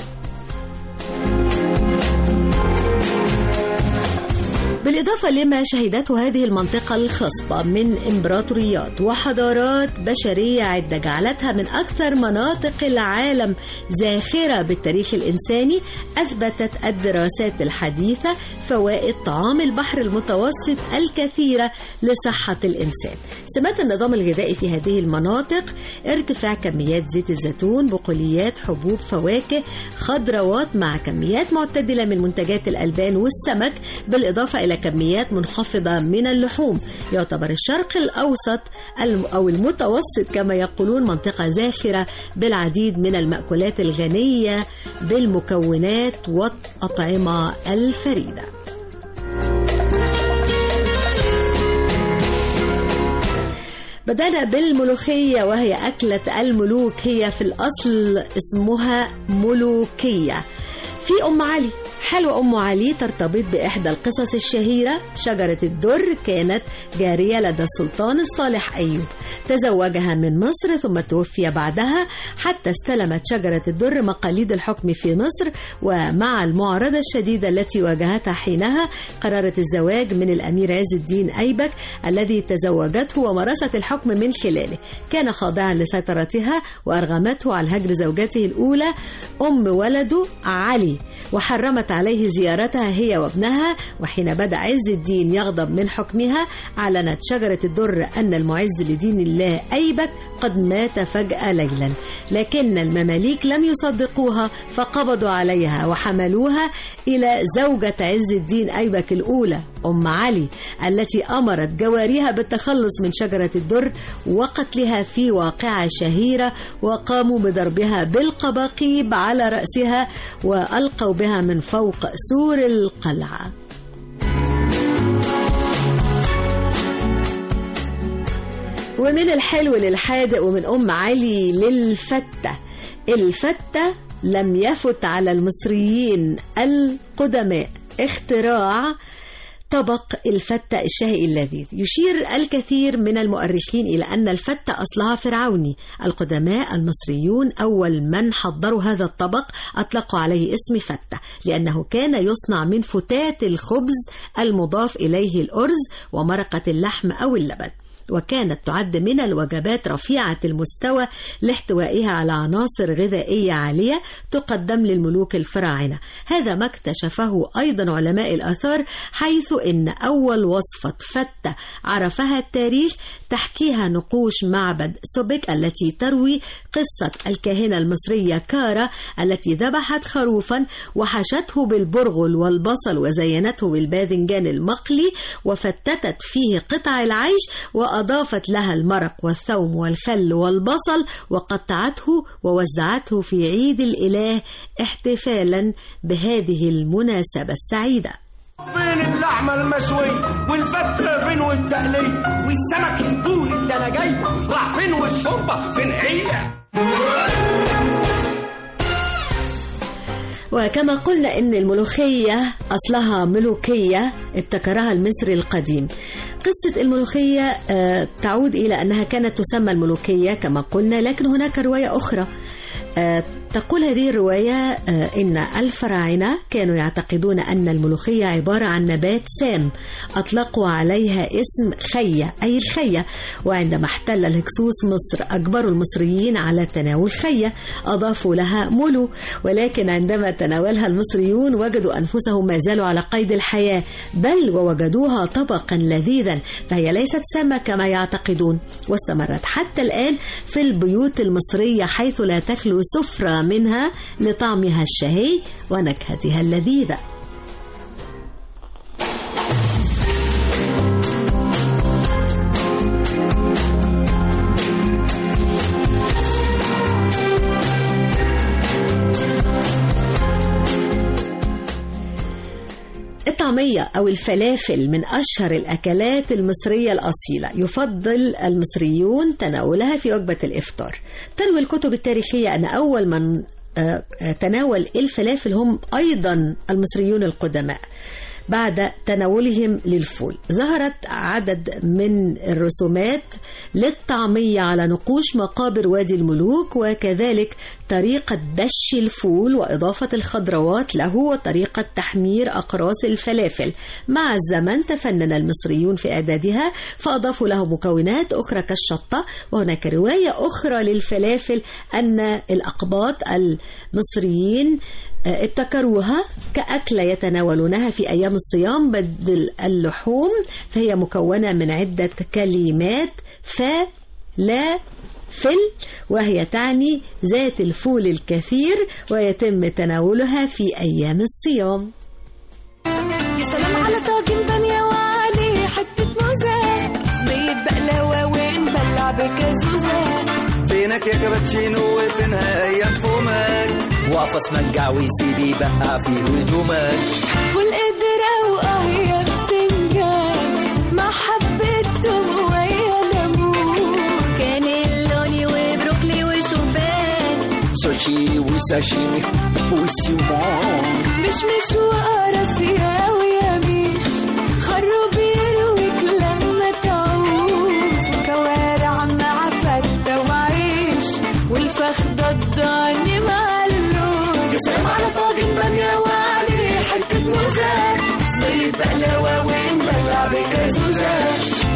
بالإضافة لما شهدته هذه المنطقة الخصبة من إمبراطوريات وحضارات بشرية عدة جعلتها من أكثر مناطق العالم زاخرة بالتاريخ الإنساني أثبتت الدراسات الحديثة فوائد طعام البحر المتوسط الكثيرة لصحة الإنسان سمات النظام الغذائي في هذه المناطق ارتفاع كميات زيت الزيتون بقوليات حبوب فواكه خضروات مع كميات معتدلة من منتجات الألبان والسمك بالإضافة إلى كميات منخفضة من اللحوم يعتبر الشرق الأوسط أو المتوسط كما يقولون منطقة زاخرة بالعديد من المأكولات الغنية بالمكونات والأطعمة الفريدة بدأنا بالملوخية وهي أكلة الملوك هي في الأصل اسمها ملوكية في أم علي حلوة أم علي ترتبط بإحدى القصص الشهيرة شجرة الدر كانت جارية لدى السلطان الصالح أيوب تزوجها من مصر ثم توفي بعدها حتى استلمت شجرة الدر مقاليد الحكم في مصر ومع المعارضة الشديدة التي واجهتها حينها قررت الزواج من الأمير عز الدين أيبك الذي تزوجته ومارست الحكم من خلاله كان خاضعا لسيطرتها وأرغمته على هجر زوجته الأولى أم ولده علي وحرمت عليه زيارتها هي وابنها وحين بدأ عز الدين يغضب من حكمها أعلنت شجرة الدر أن المعز لدين الله أيبك قد مات فجأة ليلا لكن المماليك لم يصدقوها فقبضوا عليها وحملوها إلى زوجة عز الدين أيبك الأولى أم علي التي أمرت جواريها بالتخلص من شجرة الدر وقتلها في واقعة شهيرة وقاموا بضربها بالقباقيب على رأسها وألقوا بها من فوق سور القلعة ومن الحلو للحادق ومن أم علي للفتة الفتة لم يفت على المصريين القدماء اختراع طبق الفتة الشهي اللذيذ يشير الكثير من المؤرخين إلى أن الفتة أصلها فرعوني القدماء المصريون أول من حضروا هذا الطبق أطلقوا عليه اسم فتة لأنه كان يصنع من فتات الخبز المضاف إليه الأرز ومرقة اللحم أو اللبن وكانت تعد من الوجبات رفيعة المستوى لاحتوائها على عناصر غذائية عالية تقدم للملوك الفراعنة هذا ما اكتشفه أيضا علماء الآثار حيث إن أول وصفة فتة عرفها التاريخ تحكيها نقوش معبد سوبك التي تروي قصة الكاهنة المصرية كارا التي ذبحت خروفا وحشته بالبرغل والبصل وزينته بالباذنجان المقلي وفتتت فيه قطع العيش وأضافت لها المرق والثوم والخل والبصل وقطعته ووزعته في عيد الإله احتفالا بهذه المناسبة السعيدة فين اللحمة المشوية والفتة فين والتقلية والسمك البوري اللي أنا جايبه راح فين والشوربة فين هي وكما قلنا ان الملوخيه اصلها ملوكيه ابتكرها المصري القديم قصة الملوخية آه، تعود إلى أنها كانت تسمى الملوكية كما قلنا لكن هناك رواية أخرى آه، تقول هذه الرواية آه، إن الفراعنة كانوا يعتقدون أن الملوخية عبارة عن نبات سام أطلقوا عليها اسم خية أي الخية وعندما احتل الهكسوس مصر أجبروا المصريين على تناول خية أضافوا لها ملو ولكن عندما تناولها المصريون وجدوا أنفسهم ما زالوا على قيد الحياة بل ووجدوها طبقا لذيذا فهي ليست سامة كما يعتقدون واستمرت حتى الآن في البيوت المصرية حيث لا تخلو سفرة منها لطعمها الشهي ونكهتها اللذيذة الطعمية أو الفلافل من أشهر الأكلات المصرية الأصيلة يفضل المصريون تناولها في وجبة الإفطار تروي الكتب التاريخية أن أول من آه، آه، تناول الفلافل هم أيضا المصريون القدماء بعد تناولهم للفول ظهرت عدد من الرسومات للطعمية على نقوش مقابر وادي الملوك وكذلك طريقة دش الفول وإضافة الخضروات له وطريقة تحمير أقراص الفلافل مع الزمن تفنن المصريون في إعدادها فأضافوا له مكونات أخرى كالشطة وهناك رواية أخرى للفلافل أن الأقباط المصريين آه، ابتكروها كأكلة يتناولونها في أيام الصيام بدل اللحوم فهي مكونة من عدة كلمات ف لا فل وهي تعني ذات الفول الكثير ويتم تناولها في أيام الصيام يا سلام على طاجن بامية وعليه حتة موزة صينية بقلاوة ونبلع بكازوزة فينك يا كابتشينو وفينها ايام فمك واقفه اسمجع ويسيب يبقع في هدومك فول قدرة وقهية بتنجان مع حبة توم ويا ليمون كانيلوني وبروكلي وشوفان سوشي وساشيمي وسيمون مش مش وقراصية ويميش خروب يرويك لما تعوز كوارع مع فتة وعيش والفخدة الضاني مع اللوز يا سلام على طاجن بامية وعليه حتة موزة صينية بقلاوة ونبلع بكازوزة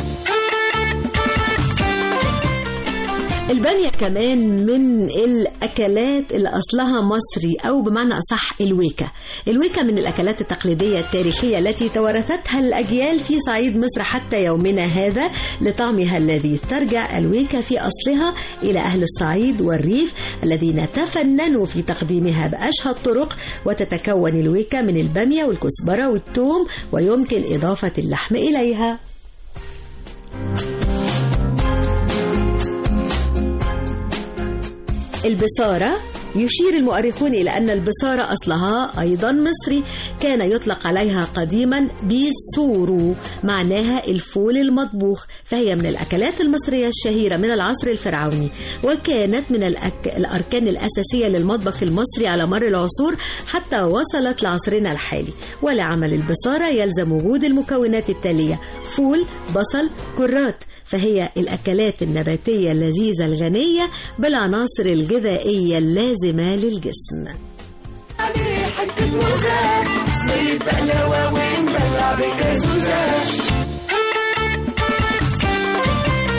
البامية كمان من الأكلات اللي أصلها مصري أو بمعنى أصح الويكا الويكا من الأكلات التقليدية التاريخية التي توارثتها الأجيال في صعيد مصر حتى يومنا هذا لطعمها الذي ترجع الويكا في أصلها إلى أهل الصعيد والريف الذين تفننوا في تقديمها بأشهى الطرق وتتكون الويكا من البامية والكزبرة والثوم ويمكن إضافة اللحم إليها البصارة يشير المؤرخون إلى أن البصارة أصلها أيضا مصري كان يطلق عليها قديما بيسورو معناها الفول المطبوخ فهي من الأكلات المصرية الشهيرة من العصر الفرعوني وكانت من الأك... الأركان الأساسية للمطبخ المصري على مر العصور حتى وصلت لعصرنا الحالي ولعمل البصارة يلزم وجود المكونات التالية فول بصل كرات فهي الأكلات النباتية اللذيذة الغنية بالعناصر الغذائية اللازمة للجسم عليه حتة موزة صينية بقلاوة ونبلع بكازوزة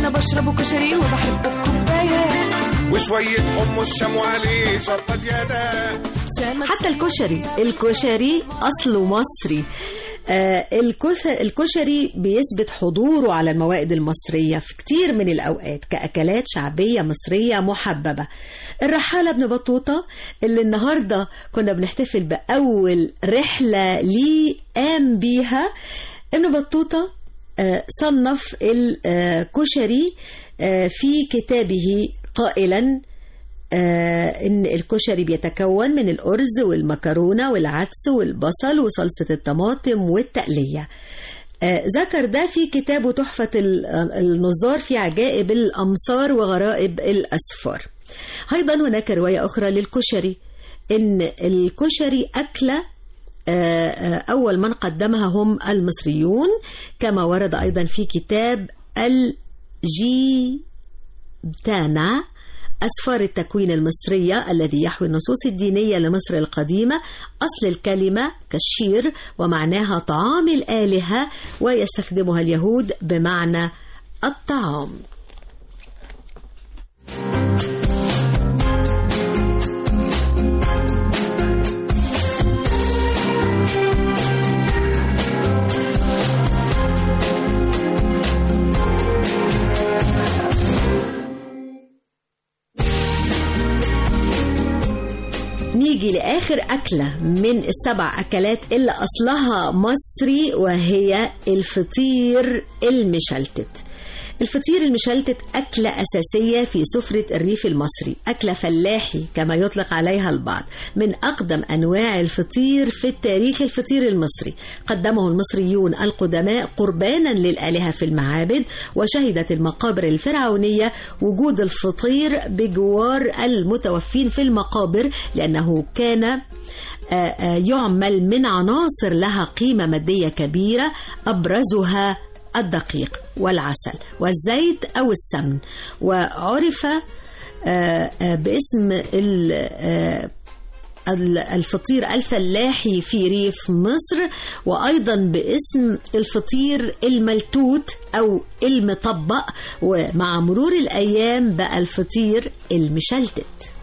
انا بشربه كشري وبحبه في كوبايه وشوية حمص شام وعليه شطة زيادة حتى الكشري الكشري أصله مصري آه الكث- الكشري بيثبت حضوره على الموائد المصرية في كتير من الأوقات كأكلات شعبية مصرية محببة الرحالة ابن بطوطة اللي النهاردة كنا بنحتفل بأول رحلة ليه قام بيها ابن بطوطة آه، صنف الكشري آه، في كتابه قائلا آه، إن الكشري بيتكون من الأرز والمكرونة والعدس والبصل وصلصة الطماطم والتقلية آه، ذكر ده في كتابه تحفة ال- النظار في عجائب الأمصار وغرائب الأسفار أيضا هناك رواية أخرى للكشري إن الكشري أكلة آه، آه، أول من قدمها هم المصريون كما ورد أيضا في كتاب الجيتانا أسفار التكوين المصرية الذي يحوي النصوص الدينية لمصر القديمة أصل الكلمة كالشير ومعناها طعام الآلهة ويستخدمها اليهود بمعنى الطعام نيجي لآخر أكلة من السبع أكلات اللي أصلها مصري وهي الفطير المشلتت الفطير المشلتت أكلة أساسية في سفرة الريف المصري أكلة فلاحي كما يطلق عليها البعض من أقدم أنواع الفطير في التاريخ الفطير المصري قدمه المصريون القدماء قربانا للآلهة في المعابد وشهدت المقابر الفرعونية وجود الفطير بجوار المتوفين في المقابر لأنه كان آه، آه، يعمل من عناصر لها قيمة مادية كبيرة أبرزها الدقيق والعسل والزيت أو السمن وعرف آه، آه، باسم ال- آه، ال- الفطير الفلاحي في ريف مصر وأيضا باسم الفطير الملتوت أو المطبق ومع مرور الأيام بقى الفطير المشلتت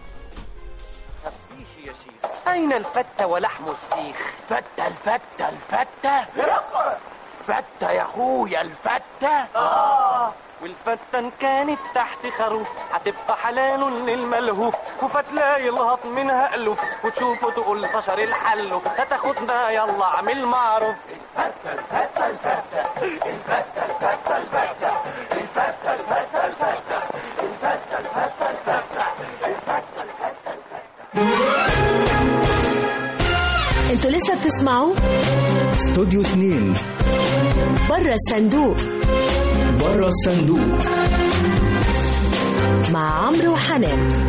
أين الفتة ولحم السيخ؟ فتة الفتة الفتة فتة يا أخويا الفتة آه والفتة إن كانت تحت خروف هتبقى حلال للملهوف وفتلاقي الهط منها ألوف وتشوفه تقول فشر الحلو هتاخدنا يلا اعمل معروف الفتة الفتة الفتة الفتة الفتة الفتة الفتة الفتة الفتة الفتة الفتة الفتة الفتة الفتة انتوا لسه بتسمعوا استوديو 2 بره الصندوق بره الصندوق مع عمرو وحنان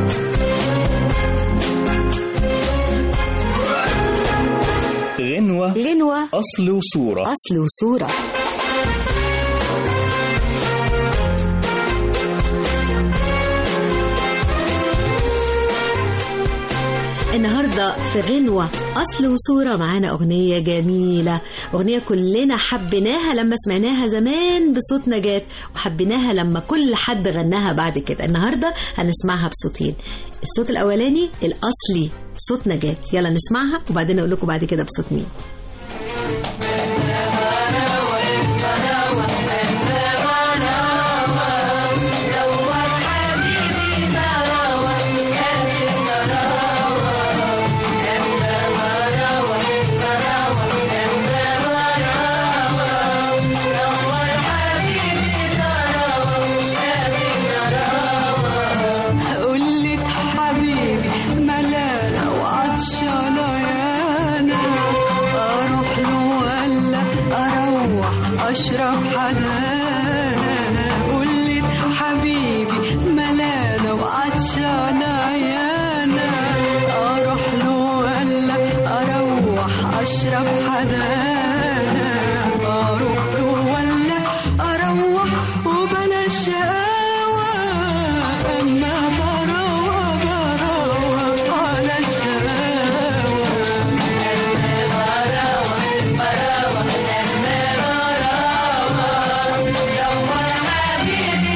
غنوة غنوة أصل وصورة أصل وصورة النهاردة في غنوة أصل وصورة معانا أغنية جميلة أغنية كلنا حبيناها لما سمعناها زمان بصوت نجاة وحبيناها لما كل حد غناها بعد كده النهاردة هنسمعها بصوتين الصوت الأولاني الأصلي صوت نجاة يلا نسمعها وبعدين أقول لكم بعد كده بصوت مين قلت حبيبي ملانة وعطشانة يانا أروح له ولا أروح أشرب حدانا قلت حبيبي ملانة وعطشانة يانا أروح له ولا أروح أشرب حدانا أروح له ولا أروح وبلاش شقاوة أما براوة براوة على الشقاوة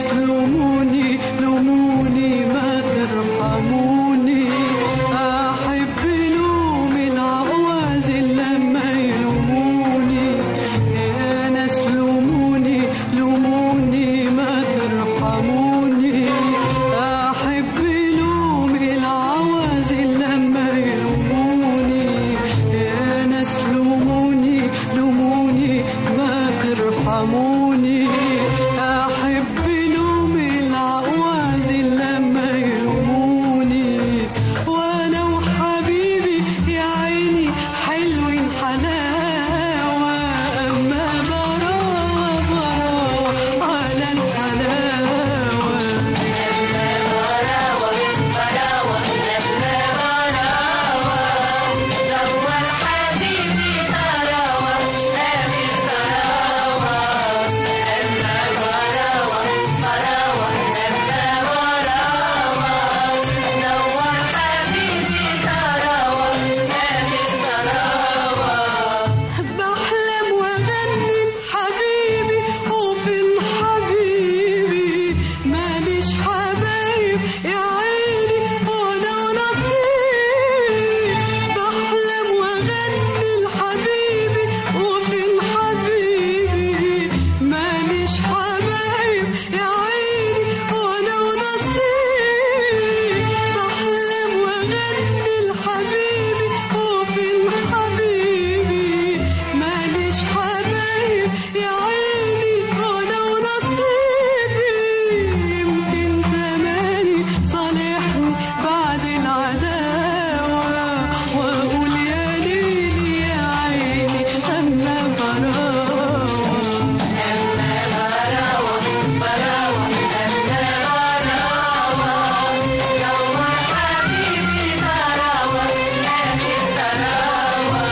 ناس لوموني لوموني ما ترحموني أحب لوم العوازل لما يلوموني يا ناس لوموني لوموني ما ترحموني أحب لوم العوازل لما يلوموني يا ناس لوموني لوموني ما ترحموني أحب لوم العوازل لما يلوموني وأنا وحبيبي يا عيني حلوين حلاوة أما براوة براوة على الحلاوة بحلم واغني حبيبي وفين حبيبي ماليش حبايب يا عيني وانا ونصيبي بحلم واغني لحبيبي وفين حبيبي ماليش حبايب يا عيني وانا ونصيبي بحلم واغني لحبيبي وفين حبيبي ماليش حبايب يا عيني وانا ونصيبي يمكن زماني صالحني بعد العداوة واقول يا ليلي يا عيني اما براوة اما براوة براوة اما براوة لو حبيبي براوة اخي براوة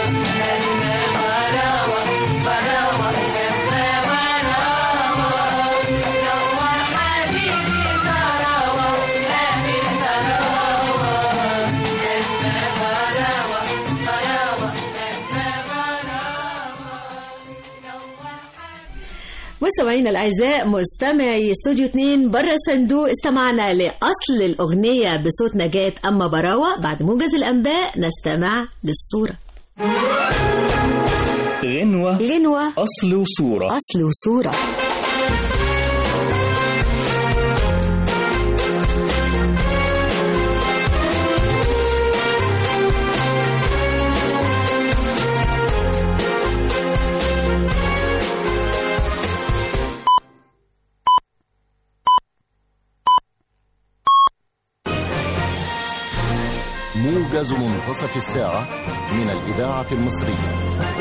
مستمعينا الاعزاء مستمعي استوديو 2 بره الصندوق استمعنا لاصل الاغنيه بصوت نجاة اما براوه بعد موجز الانباء نستمع للصوره غنوة غنوة أصل وصورة اصل وصوره موجز منتصف الساعة من الإذاعة المصرية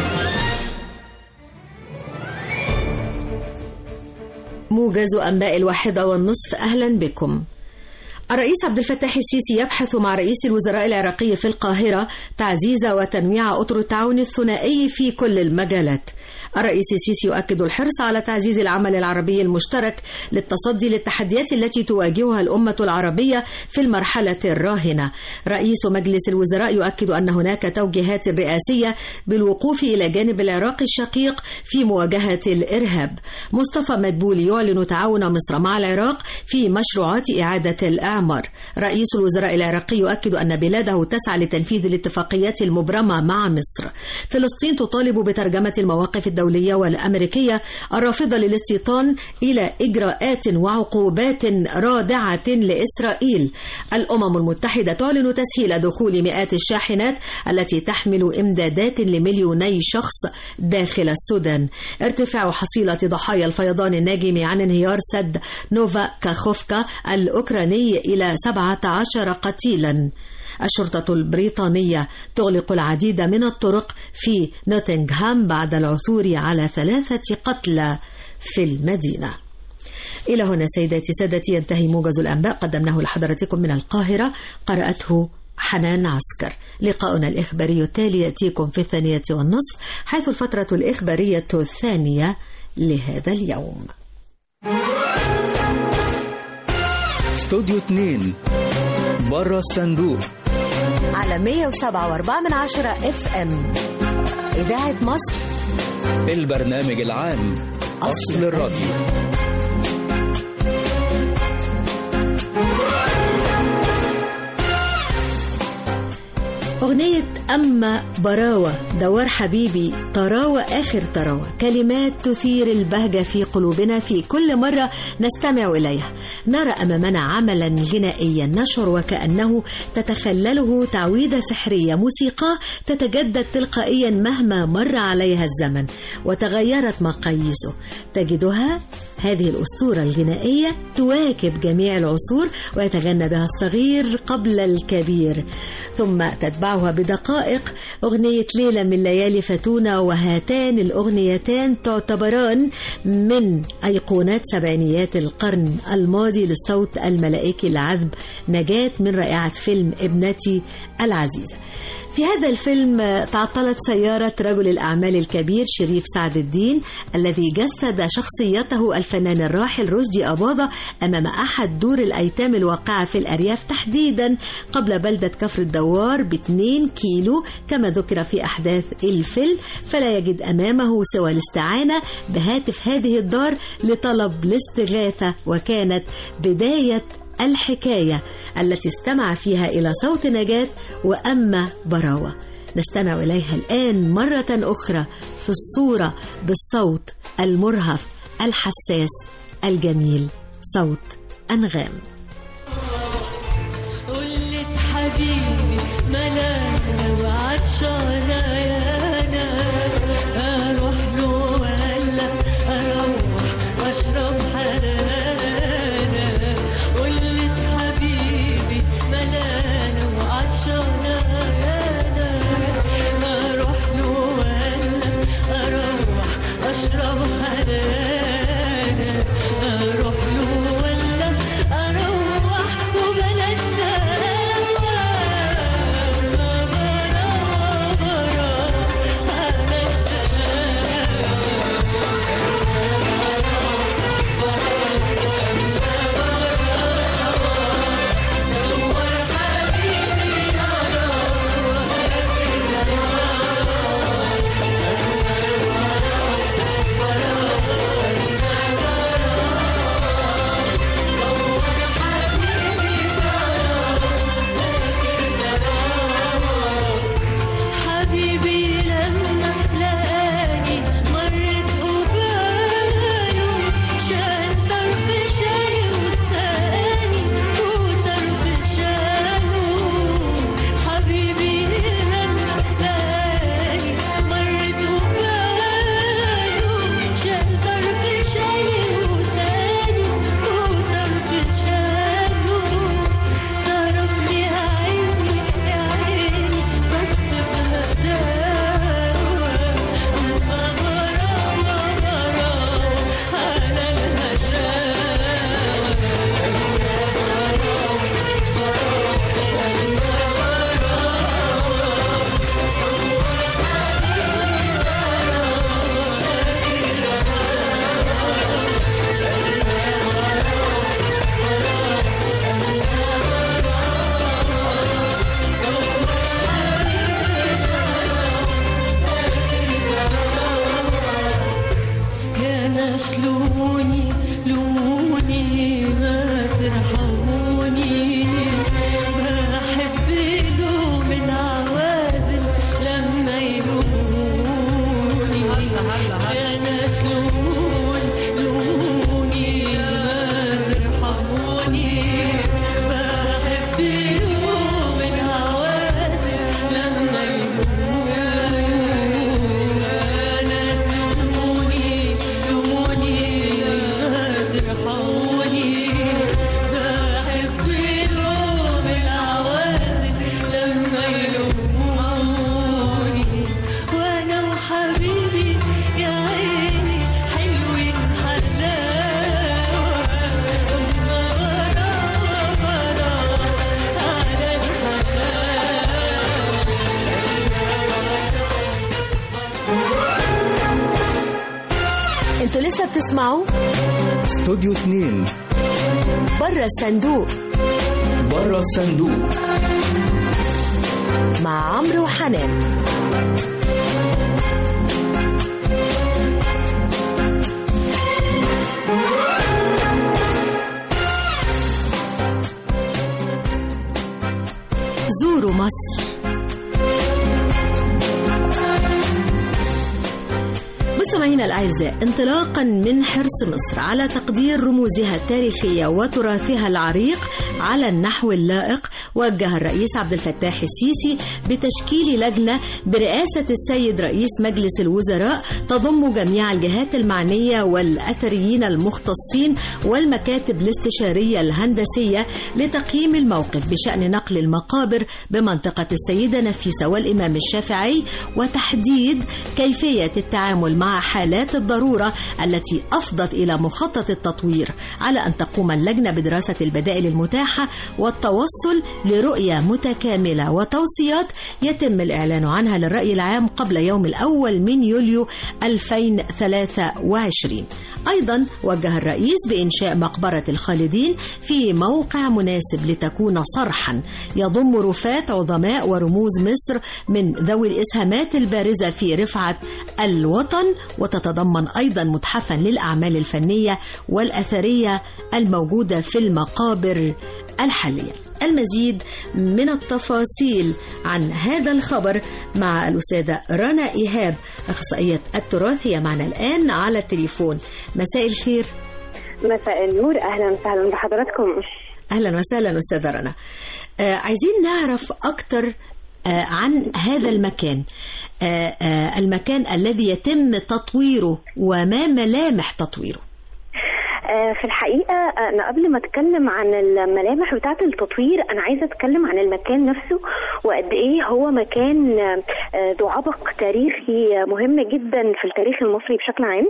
موجز أنباء الواحدة والنصف أهلا بكم الرئيس عبد الفتاح السيسي يبحث مع رئيس الوزراء العراقي في القاهرة تعزيز وتنويع أطر التعاون الثنائي في كل المجالات الرئيس السيسي يؤكد الحرص على تعزيز العمل العربي المشترك للتصدي للتحديات التي تواجهها الأمة العربية في المرحلة الراهنة رئيس مجلس الوزراء يؤكد أن هناك توجيهات رئاسية بالوقوف إلى جانب العراق الشقيق في مواجهة الإرهاب مصطفى مدبولي يعلن تعاون مصر مع العراق في مشروعات إعادة الأعمار رئيس الوزراء العراقي يؤكد أن بلاده تسعى لتنفيذ الاتفاقيات المبرمة مع مصر فلسطين تطالب بترجمة المواقف الدولية والأمريكية الرافضة للاستيطان إلى إجراءات وعقوبات رادعة لإسرائيل الأمم المتحدة تعلن تسهيل دخول مئات الشاحنات التي تحمل إمدادات لمليوني شخص داخل السودان ارتفاع حصيلة ضحايا الفيضان الناجم عن انهيار سد نوفا كاخوفكا الأوكراني إلى 17 قتيلا الشرطة البريطانية تغلق العديد من الطرق في نوتنغهام بعد العثور على ثلاثة قتلى في المدينة إلى هنا سيداتي سادتي ينتهي موجز الأنباء قدمناه لحضراتكم من القاهرة قرأته حنان عسكر لقاؤنا الإخباري التالي يأتيكم في الثانية والنصف حيث الفترة الإخبارية الثانية لهذا اليوم استوديو 2 بره الصندوق على 107.4 من عشرة اف ام إذاعة مصر البرنامج العام أصل الراديو أغنية أما براوة دوار حبيبي طراوة آخر طراوة كلمات تثير البهجة في قلوبنا في كل مرة نستمع إليها نرى أمامنا عملا غنائيا نشعر وكأنه تتخلله تعويذة سحرية موسيقى تتجدد تلقائيا مهما مر عليها الزمن وتغيرت مقاييسه تجدها هذه الأسطورة الغنائية تواكب جميع العصور ويتغنى بها الصغير قبل الكبير ثم تتبعها بدقائق أغنية ليلة من ليالي فتونة وهاتان الأغنيتان تعتبران من أيقونات سبعينيات القرن الماضي للصوت الملائكي العذب نجاة من رائعة فيلم ابنتي العزيزة في هذا الفيلم تعطلت سيارة رجل الأعمال الكبير شريف سعد الدين الذي جسد شخصيته الفنان الراحل رشدي أباظة أمام أحد دور الأيتام الواقعة في الأرياف تحديدا قبل بلدة كفر الدوار باتنين كيلو كما ذكر في أحداث الفيلم فلا يجد أمامه سوى الاستعانة بهاتف هذه الدار لطلب الاستغاثة وكانت بداية الحكاية التي استمع فيها إلى صوت نجاة وأما براوة نستمع إليها الآن مرة أخرى في الصورة بالصوت المرهف الحساس الجميل صوت أنغام قلت حبيبي ملانا وعطشانة يانا اروح له ولا اروح واشرب حنانا قلت حبيبي ملانا وعطشانة يانا اروح له ولا اروح اشرب حنانا اروح له ولا اروح وبلاش حبيبي لما لقاني مرت قباله شال طرف شالي وسقاني وطرف شاله حبيبي لما لقاني مرت قباله شال طرف شالي وسقاني وطرف شاله طرف لي عيني يا عيني بس يا ناس لوني لوني ما ترحموني بحب لوم العوازل لما يلوموني يا ناس لون لوني ما ترحموني بحب لوم العوازل لما يلوموني يا ناس لوني لوني ما ترحموني بحب لوم العوازل لما يلوموني وانا وحبيبي يا عيني حلوين حلاوة براوة براوة على انتوا لسه بتسمعوا استوديو 2 بره الصندوق بره الصندوق مع عمرو وحنان زوروا مصر مستمعينا الأعزاء انطلاقا من حرص مصر على تقدير رموزها التاريخية وتراثها العريق على النحو اللائق وجه الرئيس عبد الفتاح السيسي بتشكيل لجنة برئاسة السيد رئيس مجلس الوزراء تضم جميع الجهات المعنية والأثريين المختصين والمكاتب الاستشارية الهندسية لتقييم الموقف بشأن نقل المقابر بمنطقة السيدة نفيسة والإمام الشافعي وتحديد كيفية التعامل مع حالات الضرورة التي أفضت إلى مخطط التطوير على أن تقوم اللجنة بدراسة البدائل المتاحة والتوصل لرؤية متكاملة وتوصيات يتم الإعلان عنها للرأي العام قبل يوم الأول من يوليو 2023 أيضا وجه الرئيس بإنشاء مقبرة الخالدين في موقع مناسب لتكون صرحا يضم رفات عظماء ورموز مصر من ذوي الإسهامات البارزة في رفعة الوطن وتتضمن أيضا متحفا للأعمال الفنية والأثرية الموجودة في المقابر الحالية المزيد من التفاصيل عن هذا الخبر مع الأستاذة رنا إيهاب أخصائية التراث هي معنا الآن على التليفون مساء الخير مساء النور اهلا وسهلا بحضراتكم أهلا وسهلا أستاذة رنا آه عايزين نعرف أكتر آه عن هذا المكان آه آه المكان الذي يتم تطويره وما ملامح تطويره آه، في الحقيقة أنا قبل ما أتكلم عن الملامح بتاعة التطوير أنا عايزة أتكلم عن المكان نفسه وقد إيه هو مكان آه، ذو عبق تاريخي مهم جدا في التاريخ المصري بشكل عام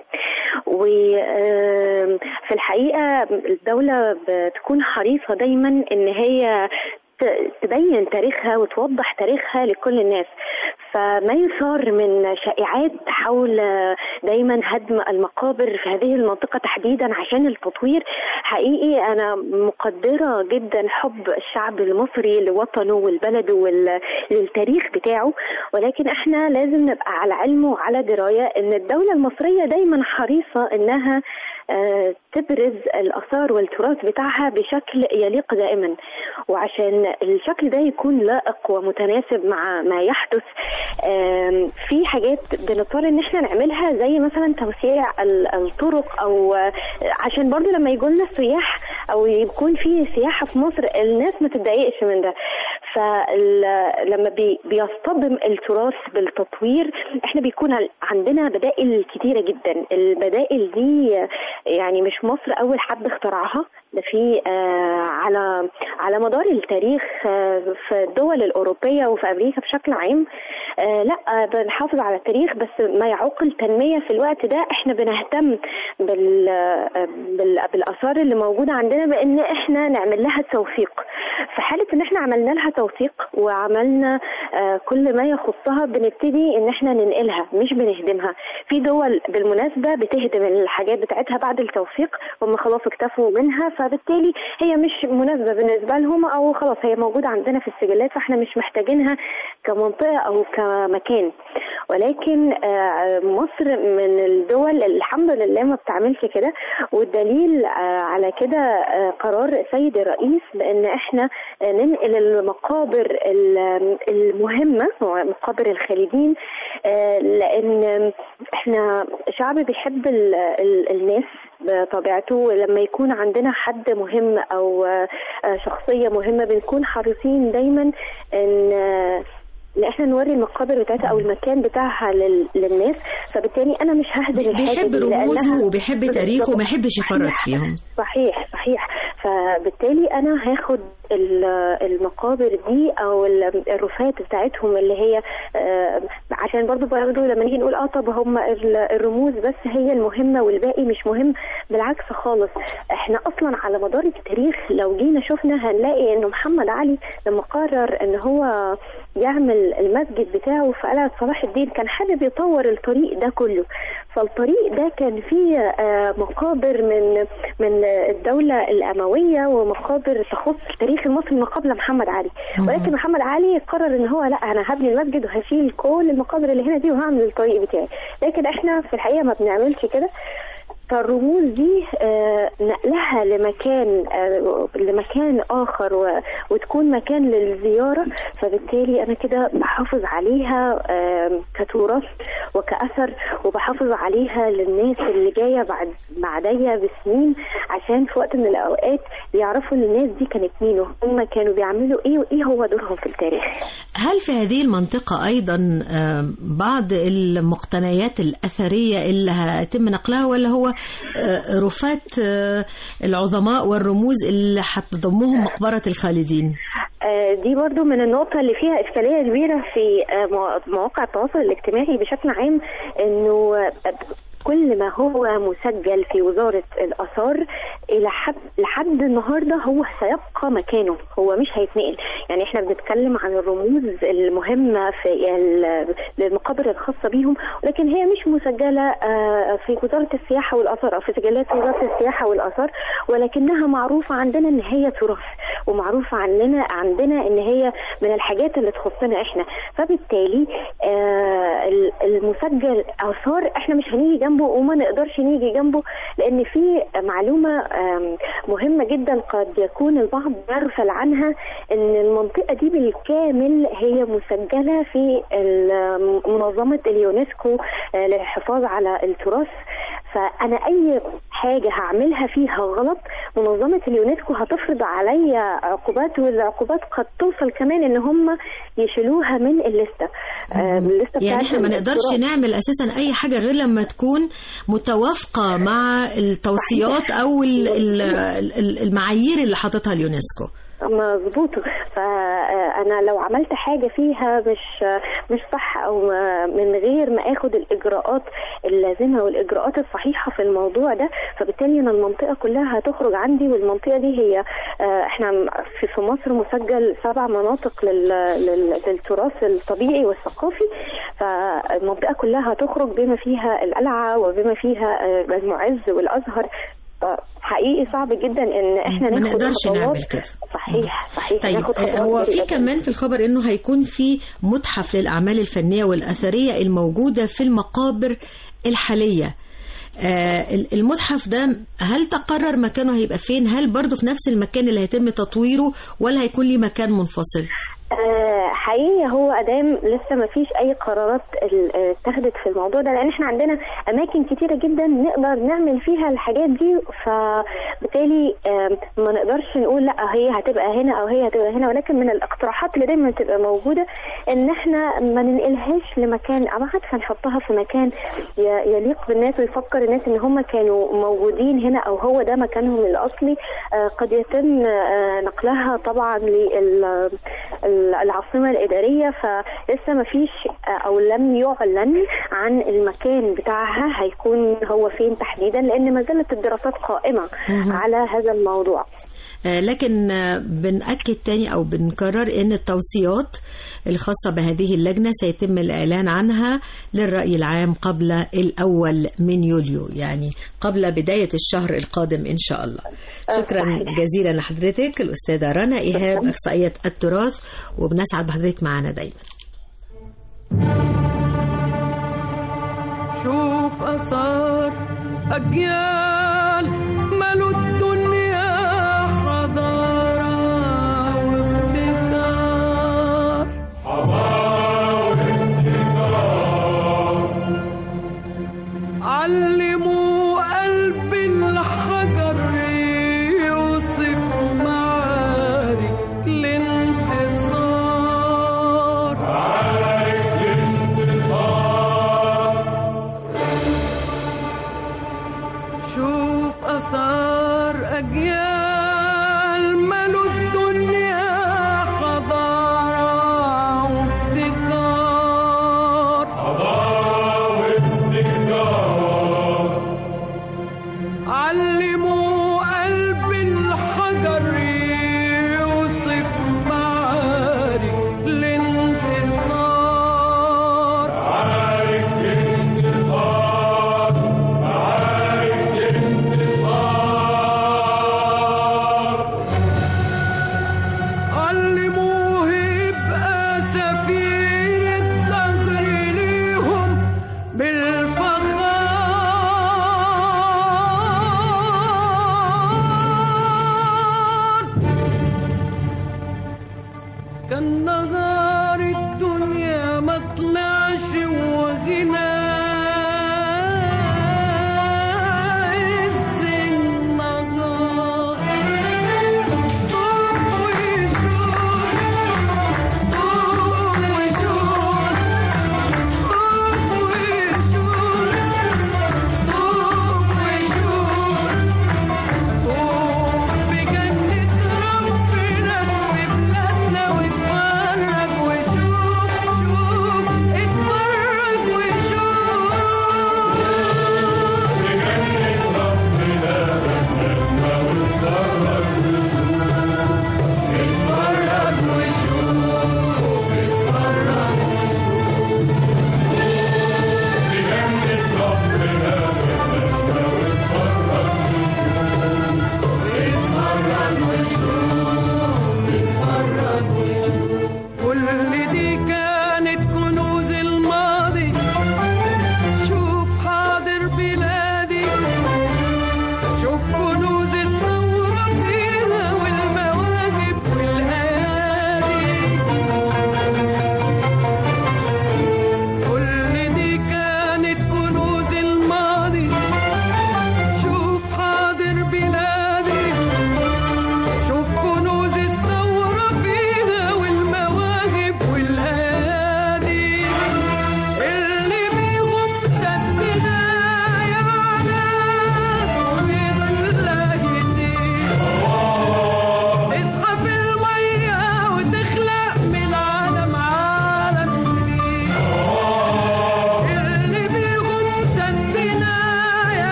وفي الحقيقة الدولة بتكون حريصة دايما إن هي ت- تبين تاريخها وتوضح تاريخها لكل الناس فما يثار من شائعات حول دايما هدم المقابر في هذه المنطقة تحديدا عشان التطوير حقيقي أنا مقدرة جدا حب الشعب المصري لوطنه ولبلده وللتاريخ بتاعه ولكن احنا لازم نبقى على علم وعلى دراية ان الدولة المصرية دايما حريصة انها آه، تبرز الآثار والتراث بتاعها بشكل يليق دائما وعشان الشكل ده يكون لائق ومتناسب مع ما يحدث آم، في حاجات بنضطر ان احنا نعملها زي مثلا توسيع ال- الطرق او آه، عشان برضو لما يجوا لنا السياح او يكون في سياحة في مصر الناس ما تتضايقش من ده فلما بي بيصطدم التراث بالتطوير احنا بيكون ال- عندنا بدائل كتيرة جدا البدائل دي آه، يعني مش مصر اول حد اخترعها ده في آه، على على مدار التاريخ آه، في الدول الأوروبية وفي أمريكا بشكل عام آه، لا آه، بنحافظ على التاريخ بس ما يعوق التنمية في الوقت ده احنا بنهتم بال آه، بال- بالآثار اللي موجودة عندنا بأن احنا نعمل لها توثيق في حالة ان احنا عملنا لها توثيق وعملنا آه، كل ما يخصها بنبتدي ان احنا ننقلها مش بنهدمها في دول بالمناسبة بتهدم الحاجات بتاعتها بعد التوثيق هم خلاص اكتفوا منها فبالتالي هي مش مناسبة بالنسبة لهم او خلاص هي موجودة عندنا في السجلات فاحنا مش محتاجينها كمنطقة او كمكان ولكن آه، مصر من الدول اللي الحمد لله ما بتعملش كده والدليل آه، على كده آه، قرار السيد الرئيس بان احنا آه، ننقل المقابر ال- المهمة مقابر الخالدين آه، لان احنا شعب بيحب ال- ال- الناس بطبيعته لما يكون عندنا حد مهم او آه، آه، شخصية مهمة بنكون حريصين دايما ان آه، ان احنا نوري المقابر بتاعتها او المكان بتاعها لل... للناس فبالتالي انا مش ههدم الحاجه بيحب دي رموزه لأنها- وبيحب تاريخه وما يحبش يفرط صحيح. فيهم صحيح صحيح فبالتالي انا هاخد ال- المقابر دي او ال- الرفات بتاعتهم اللي هي آه، عشان برضو برضو لما نيجي نقول اه طب هم ال- الرموز بس هي المهمه والباقي مش مهم بالعكس خالص احنا اصلا على مدار التاريخ لو جينا شفنا هنلاقي انه محمد علي لما قرر ان هو يعمل المسجد بتاعه في قلعه صلاح الدين كان حابب يطور الطريق ده كله فالطريق ده كان فيه آه، مقابر من من الدوله الامويه ومقابر تخص التاريخ المصري ما قبل محمد علي ولكن محمد علي قرر ان هو لا انا هبني المسجد وهشيل كل المقابر اللي هنا دي وهعمل الطريق بتاعي لكن احنا في الحقيقه ما بنعملش كده فالرموز دي آه، نقلها لمكان آه، لمكان اخر و- وتكون مكان للزياره فبالتالي انا كده بحافظ عليها آم، كتراث وكاثر وبحافظ عليها للناس اللي جايه بعد بعديا بسنين عشان في وقت من الاوقات يعرفوا ان الناس دي كانت مين وهم كانوا بيعملوا ايه وايه هو دورهم في التاريخ هل في هذه المنطقة أيضا آم، بعض المقتنيات الأثرية اللي هيتم نقلها ولا هو آه، رفات آه، العظماء والرموز اللي هتضمهم مقبرة الخالدين؟ آه، دي برضو من النقطة اللي فيها إشكالية كبيرة في آه، موا- مواقع التواصل الاجتماعي بشكل عام إنه آه، كل ما هو مسجل في وزارة الآثار إلى حد لحد النهاردة هو سيبقى مكانه هو مش هيتنقل يعني احنا بنتكلم عن الرموز المهمة في ال- للمقابر الخاصة بيهم ولكن هي مش مسجلة آه، في وزارة السياحة والآثار أو في سجلات وزارة السياحة والآثار ولكنها معروفة عندنا إن هي تراث ومعروفة عننا عندنا إن هي من الحاجات اللي تخصنا احنا فبالتالي آه، ال- المسجل آثار احنا مش هنيجي جنبه وما نقدرش نيجي جنبه لأن في معلومة آم، مهمة جدا قد يكون البعض يغفل عنها إن المنطقة دي بالكامل هي مسجلة في ال- منظمة اليونسكو آه، للحفاظ على التراث فأنا أي حاجة هعملها فيها غلط منظمة اليونسكو هتفرض عليا عقوبات والعقوبات قد توصل كمان إن هم يشيلوها من الليستة آه، من الليستة يعني بتاعت احنا ما نقدرش التراث. نعمل اساسا اي حاجه غير لما تكون متوافقه مع التوصيات او ال- ال- ال- المعايير اللي حاططها اليونسكو مظبوط فانا لو عملت حاجه فيها مش مش صح او من غير ما اخد الاجراءات اللازمه والاجراءات الصحيحه في الموضوع ده فبالتالي انا المنطقه كلها هتخرج عندي والمنطقه دي هي آه، احنا في في مصر مسجل سبع مناطق لل- لل- للتراث الطبيعي والثقافي فالمنطقه كلها هتخرج بما فيها القلعه وبما فيها آه، المعز والازهر حقيقي صعب جدا ان احنا ما ناخد نقدرش خطوات. نعمل كده. صحيح صحيح طيب ناخد خطوات آه، هو في جريئة. كمان في الخبر انه هيكون في متحف للاعمال الفنيه والاثريه الموجوده في المقابر الحاليه آه، المتحف ده هل تقرر مكانه هيبقى فين هل برضه في نفس المكان اللي هيتم تطويره ولا هيكون ليه مكان منفصل آه، حقيقي هو ادام لسه ما فيش اي قرارات ال- آه، اتخذت في الموضوع ده لان احنا عندنا اماكن كتيره جدا نقدر نعمل فيها الحاجات دي فبالتالي آم، ما نقدرش نقول لا هي هتبقى هنا او هي هتبقى هنا ولكن من الاقتراحات اللي دايما تبقى موجوده ان احنا ما ننقلهاش لمكان ابعد فنحطها في مكان ي- يليق بالناس ويفكر الناس ان هم كانوا موجودين هنا او هو ده مكانهم الاصلي آه، قد يتم آه، نقلها طبعا للعاصمه الاداريه فلسه ما فيش آه، او لم يعلن عن المكان بتاعها هيكون هو فين تحديدا لان ما زالت الدراسات قائمه مهم. على هذا الموضوع آه، لكن آه، بنأكد تاني أو بنكرر أن التوصيات الخاصة بهذه اللجنة سيتم الإعلان عنها للرأي العام قبل الأول من يوليو يعني قبل بداية الشهر القادم إن شاء الله شكرا جزيلا لحضرتك الأستاذة رنا إيهاب إخصائية التراث وبنسعد بحضرتك معنا دايما شوف أثار أجيال ملوا الدنيا حضارة وابتكار علموا قلب الحجر يوصف معارك الانتصار شوف أثار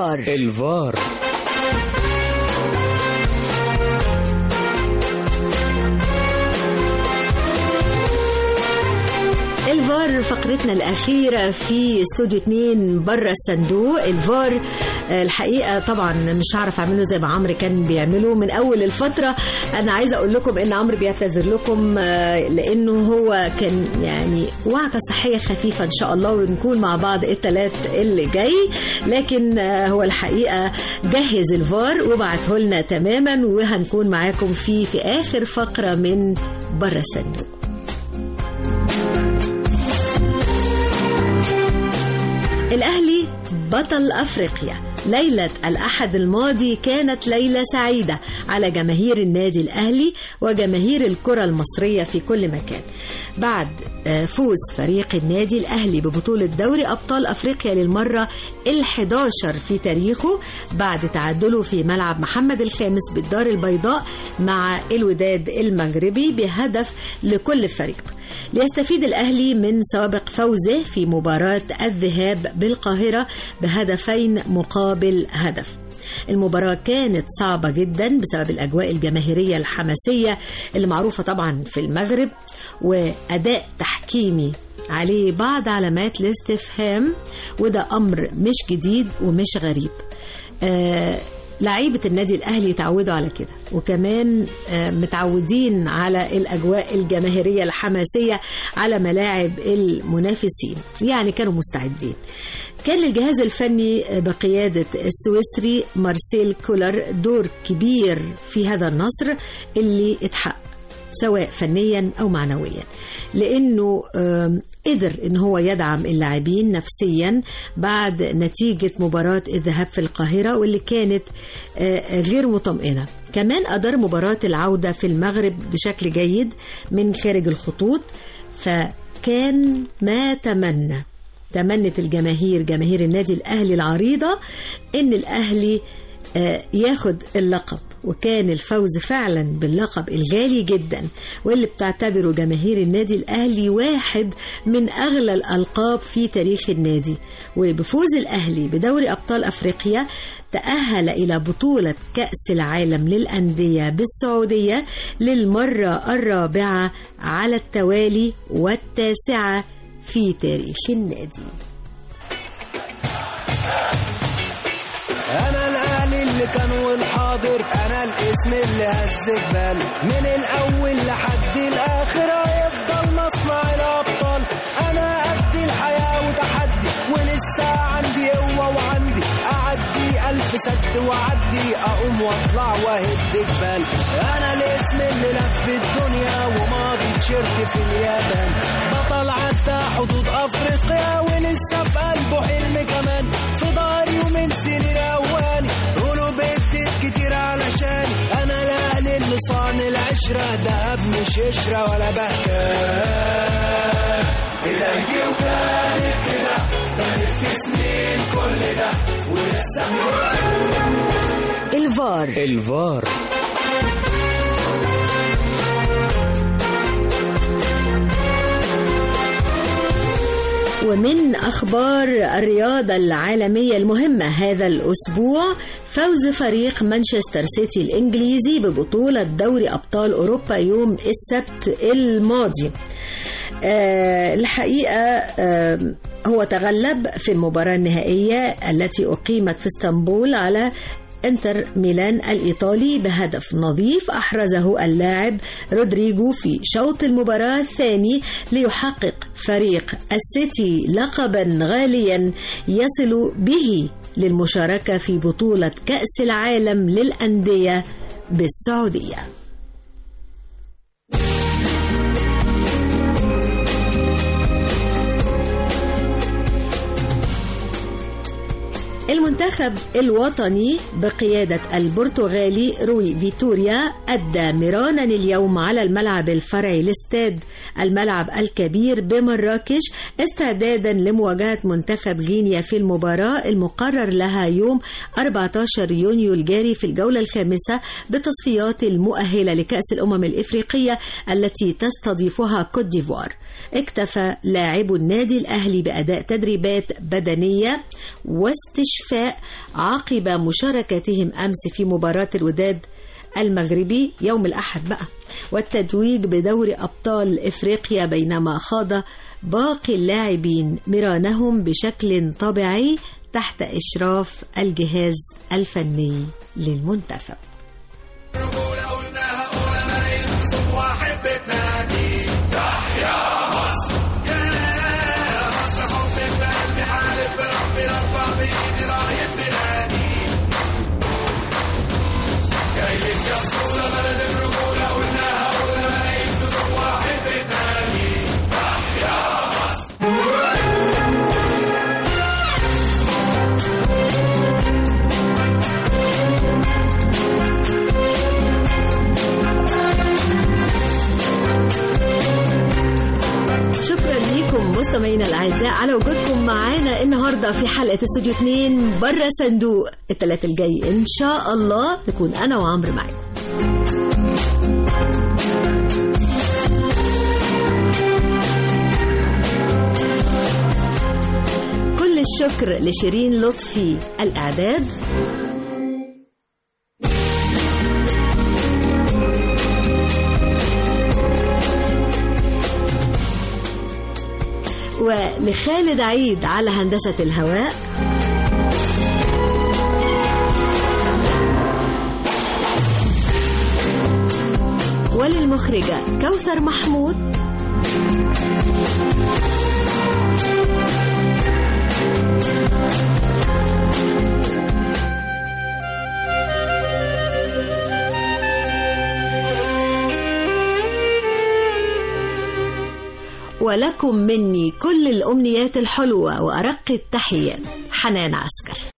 الفار الفار الفار فقرتنا الأخيرة في استوديو 2 بره الصندوق الفار آه، الحقيقة طبعا مش هعرف أعمله زي ما عمرو كان بيعمله من أول الفترة أنا عايزة أقول لكم إن عمرو بيعتذر لكم آه، لأنه هو كان يعني وعكة صحية خفيفة إن شاء الله ونكون مع بعض الثلاث اللي جاي لكن آه، هو الحقيقة جهز الفار وبعته لنا تماما وهنكون معاكم فيه في آخر فقرة من بره الصندوق الأهلي بطل أفريقيا ليلة الأحد الماضي كانت ليلة سعيدة على جماهير النادي الأهلي وجماهير الكرة المصرية في كل مكان بعد آه، فوز فريق النادي الأهلي ببطولة دوري أبطال أفريقيا للمرة ال11 في تاريخه بعد تعادله في ملعب محمد الخامس بالدار البيضاء مع الوداد المغربي بهدف لكل فريق ليستفيد الأهلي من سوابق فوزه في مباراة الذهاب بالقاهرة بهدفين مقابل هدف المباراة كانت صعبة جدا بسبب الأجواء الجماهيرية الحماسية اللي معروفة طبعا في المغرب وأداء تحكيمي عليه بعض علامات الاستفهام وده أمر مش جديد ومش غريب آه لعيبة النادي الأهلي تعودوا على كده وكمان آه، متعودين على الأجواء الجماهيرية الحماسية على ملاعب المنافسين يعني كانوا مستعدين كان للجهاز الفني بقيادة السويسري مارسيل كولر دور كبير في هذا النصر اللي اتحقق سواء فنيا او معنويا لانه آم، قدر ان هو يدعم اللاعبين نفسيا بعد نتيجه مباراه الذهاب في القاهره واللي كانت آه، غير مطمئنه كمان ادار مباراه العوده في المغرب بشكل جيد من خارج الخطوط فكان ما تمنى تمنت الجماهير جماهير النادي الاهلي العريضه ان الاهلي آه، ياخد اللقب وكان الفوز فعلا باللقب الغالي جدا واللي بتعتبره جماهير النادي الاهلي واحد من اغلى الالقاب في تاريخ النادي وبفوز الاهلي بدوري ابطال افريقيا تأهل إلى بطولة كأس العالم للأندية بالسعودية للمرة الرابعة على التوالي والتاسعة في تاريخ النادي انا الاهلي اللي كان والحاضر انا الاسم اللي هز جبال من الاول لحد الاخر هيفضل مصنع الابطال انا قد الحياه وتحدي ولسه عندي قوه وعندي اعدي الف سد واعدي اقوم واطلع واهد جبال انا الاسم اللي لف الدنيا وماضي تيشيرت في اليابان بطل عدى حدود افريقيا ولسه في قلبه حلم كمان في ضهري ومن سنين اواني قولوا بدت كتير علشان انا الاهلي اللي صان العشره دهب مش قشره ولا بهتان بدايتي وكانت كده بقت في سنين كل ده ولسه الفار الفار ومن أخبار الرياضة العالمية المهمة هذا الأسبوع فوز فريق مانشستر سيتي الإنجليزي ببطولة دوري أبطال أوروبا يوم السبت الماضي آه الحقيقة آه هو تغلب في المباراة النهائية التي أقيمت في اسطنبول على انتر ميلان الإيطالي بهدف نظيف أحرزه اللاعب رودريجو في شوط المباراة الثاني ليحقق فريق السيتي لقبا غاليا يصل به للمشاركة في بطولة كأس العالم للأندية بالسعودية المنتخب الوطني بقيادة البرتغالي روي فيتوريا أدى مرانا اليوم على الملعب الفرعي لاستاد الملعب الكبير بمراكش استعدادا لمواجهة منتخب غينيا في المباراة المقرر لها يوم 14 يونيو الجاري في الجولة الخامسة بتصفيات المؤهلة لكأس الأمم الإفريقية التي تستضيفها كوت ديفوار اكتفى لاعبو النادي الأهلي بأداء تدريبات بدنية واستشفاء الاستشفاء عقب مشاركتهم أمس في مباراة الوداد المغربي يوم الأحد بقى والتتويج بدور أبطال إفريقيا بينما خاض باقي اللاعبين مرانهم بشكل طبيعي تحت إشراف الجهاز الفني للمنتخب واحد بتنادي تحيا مصر يا مصر حب القلب حالف بربي ارفع بايدي راية بلادي جاي لك يا صولة بلد الرجولة قلناها قلنا ملايين تصب واحد بتنادي تحيا مصر شكرا لكم مستمعينا الاعزاء على وجودكم معانا النهارده في حلقه استوديو 2 بره صندوق الثلاث الجاي ان شاء الله نكون انا وعمرو معاكم كل الشكر لشيرين لطفي الاعداد ولخالد عيد على هندسة الهواء وللمخرجة كوثر محمود ولكم مني كل الأمنيات الحلوة وأرق التحيات حنان عسكر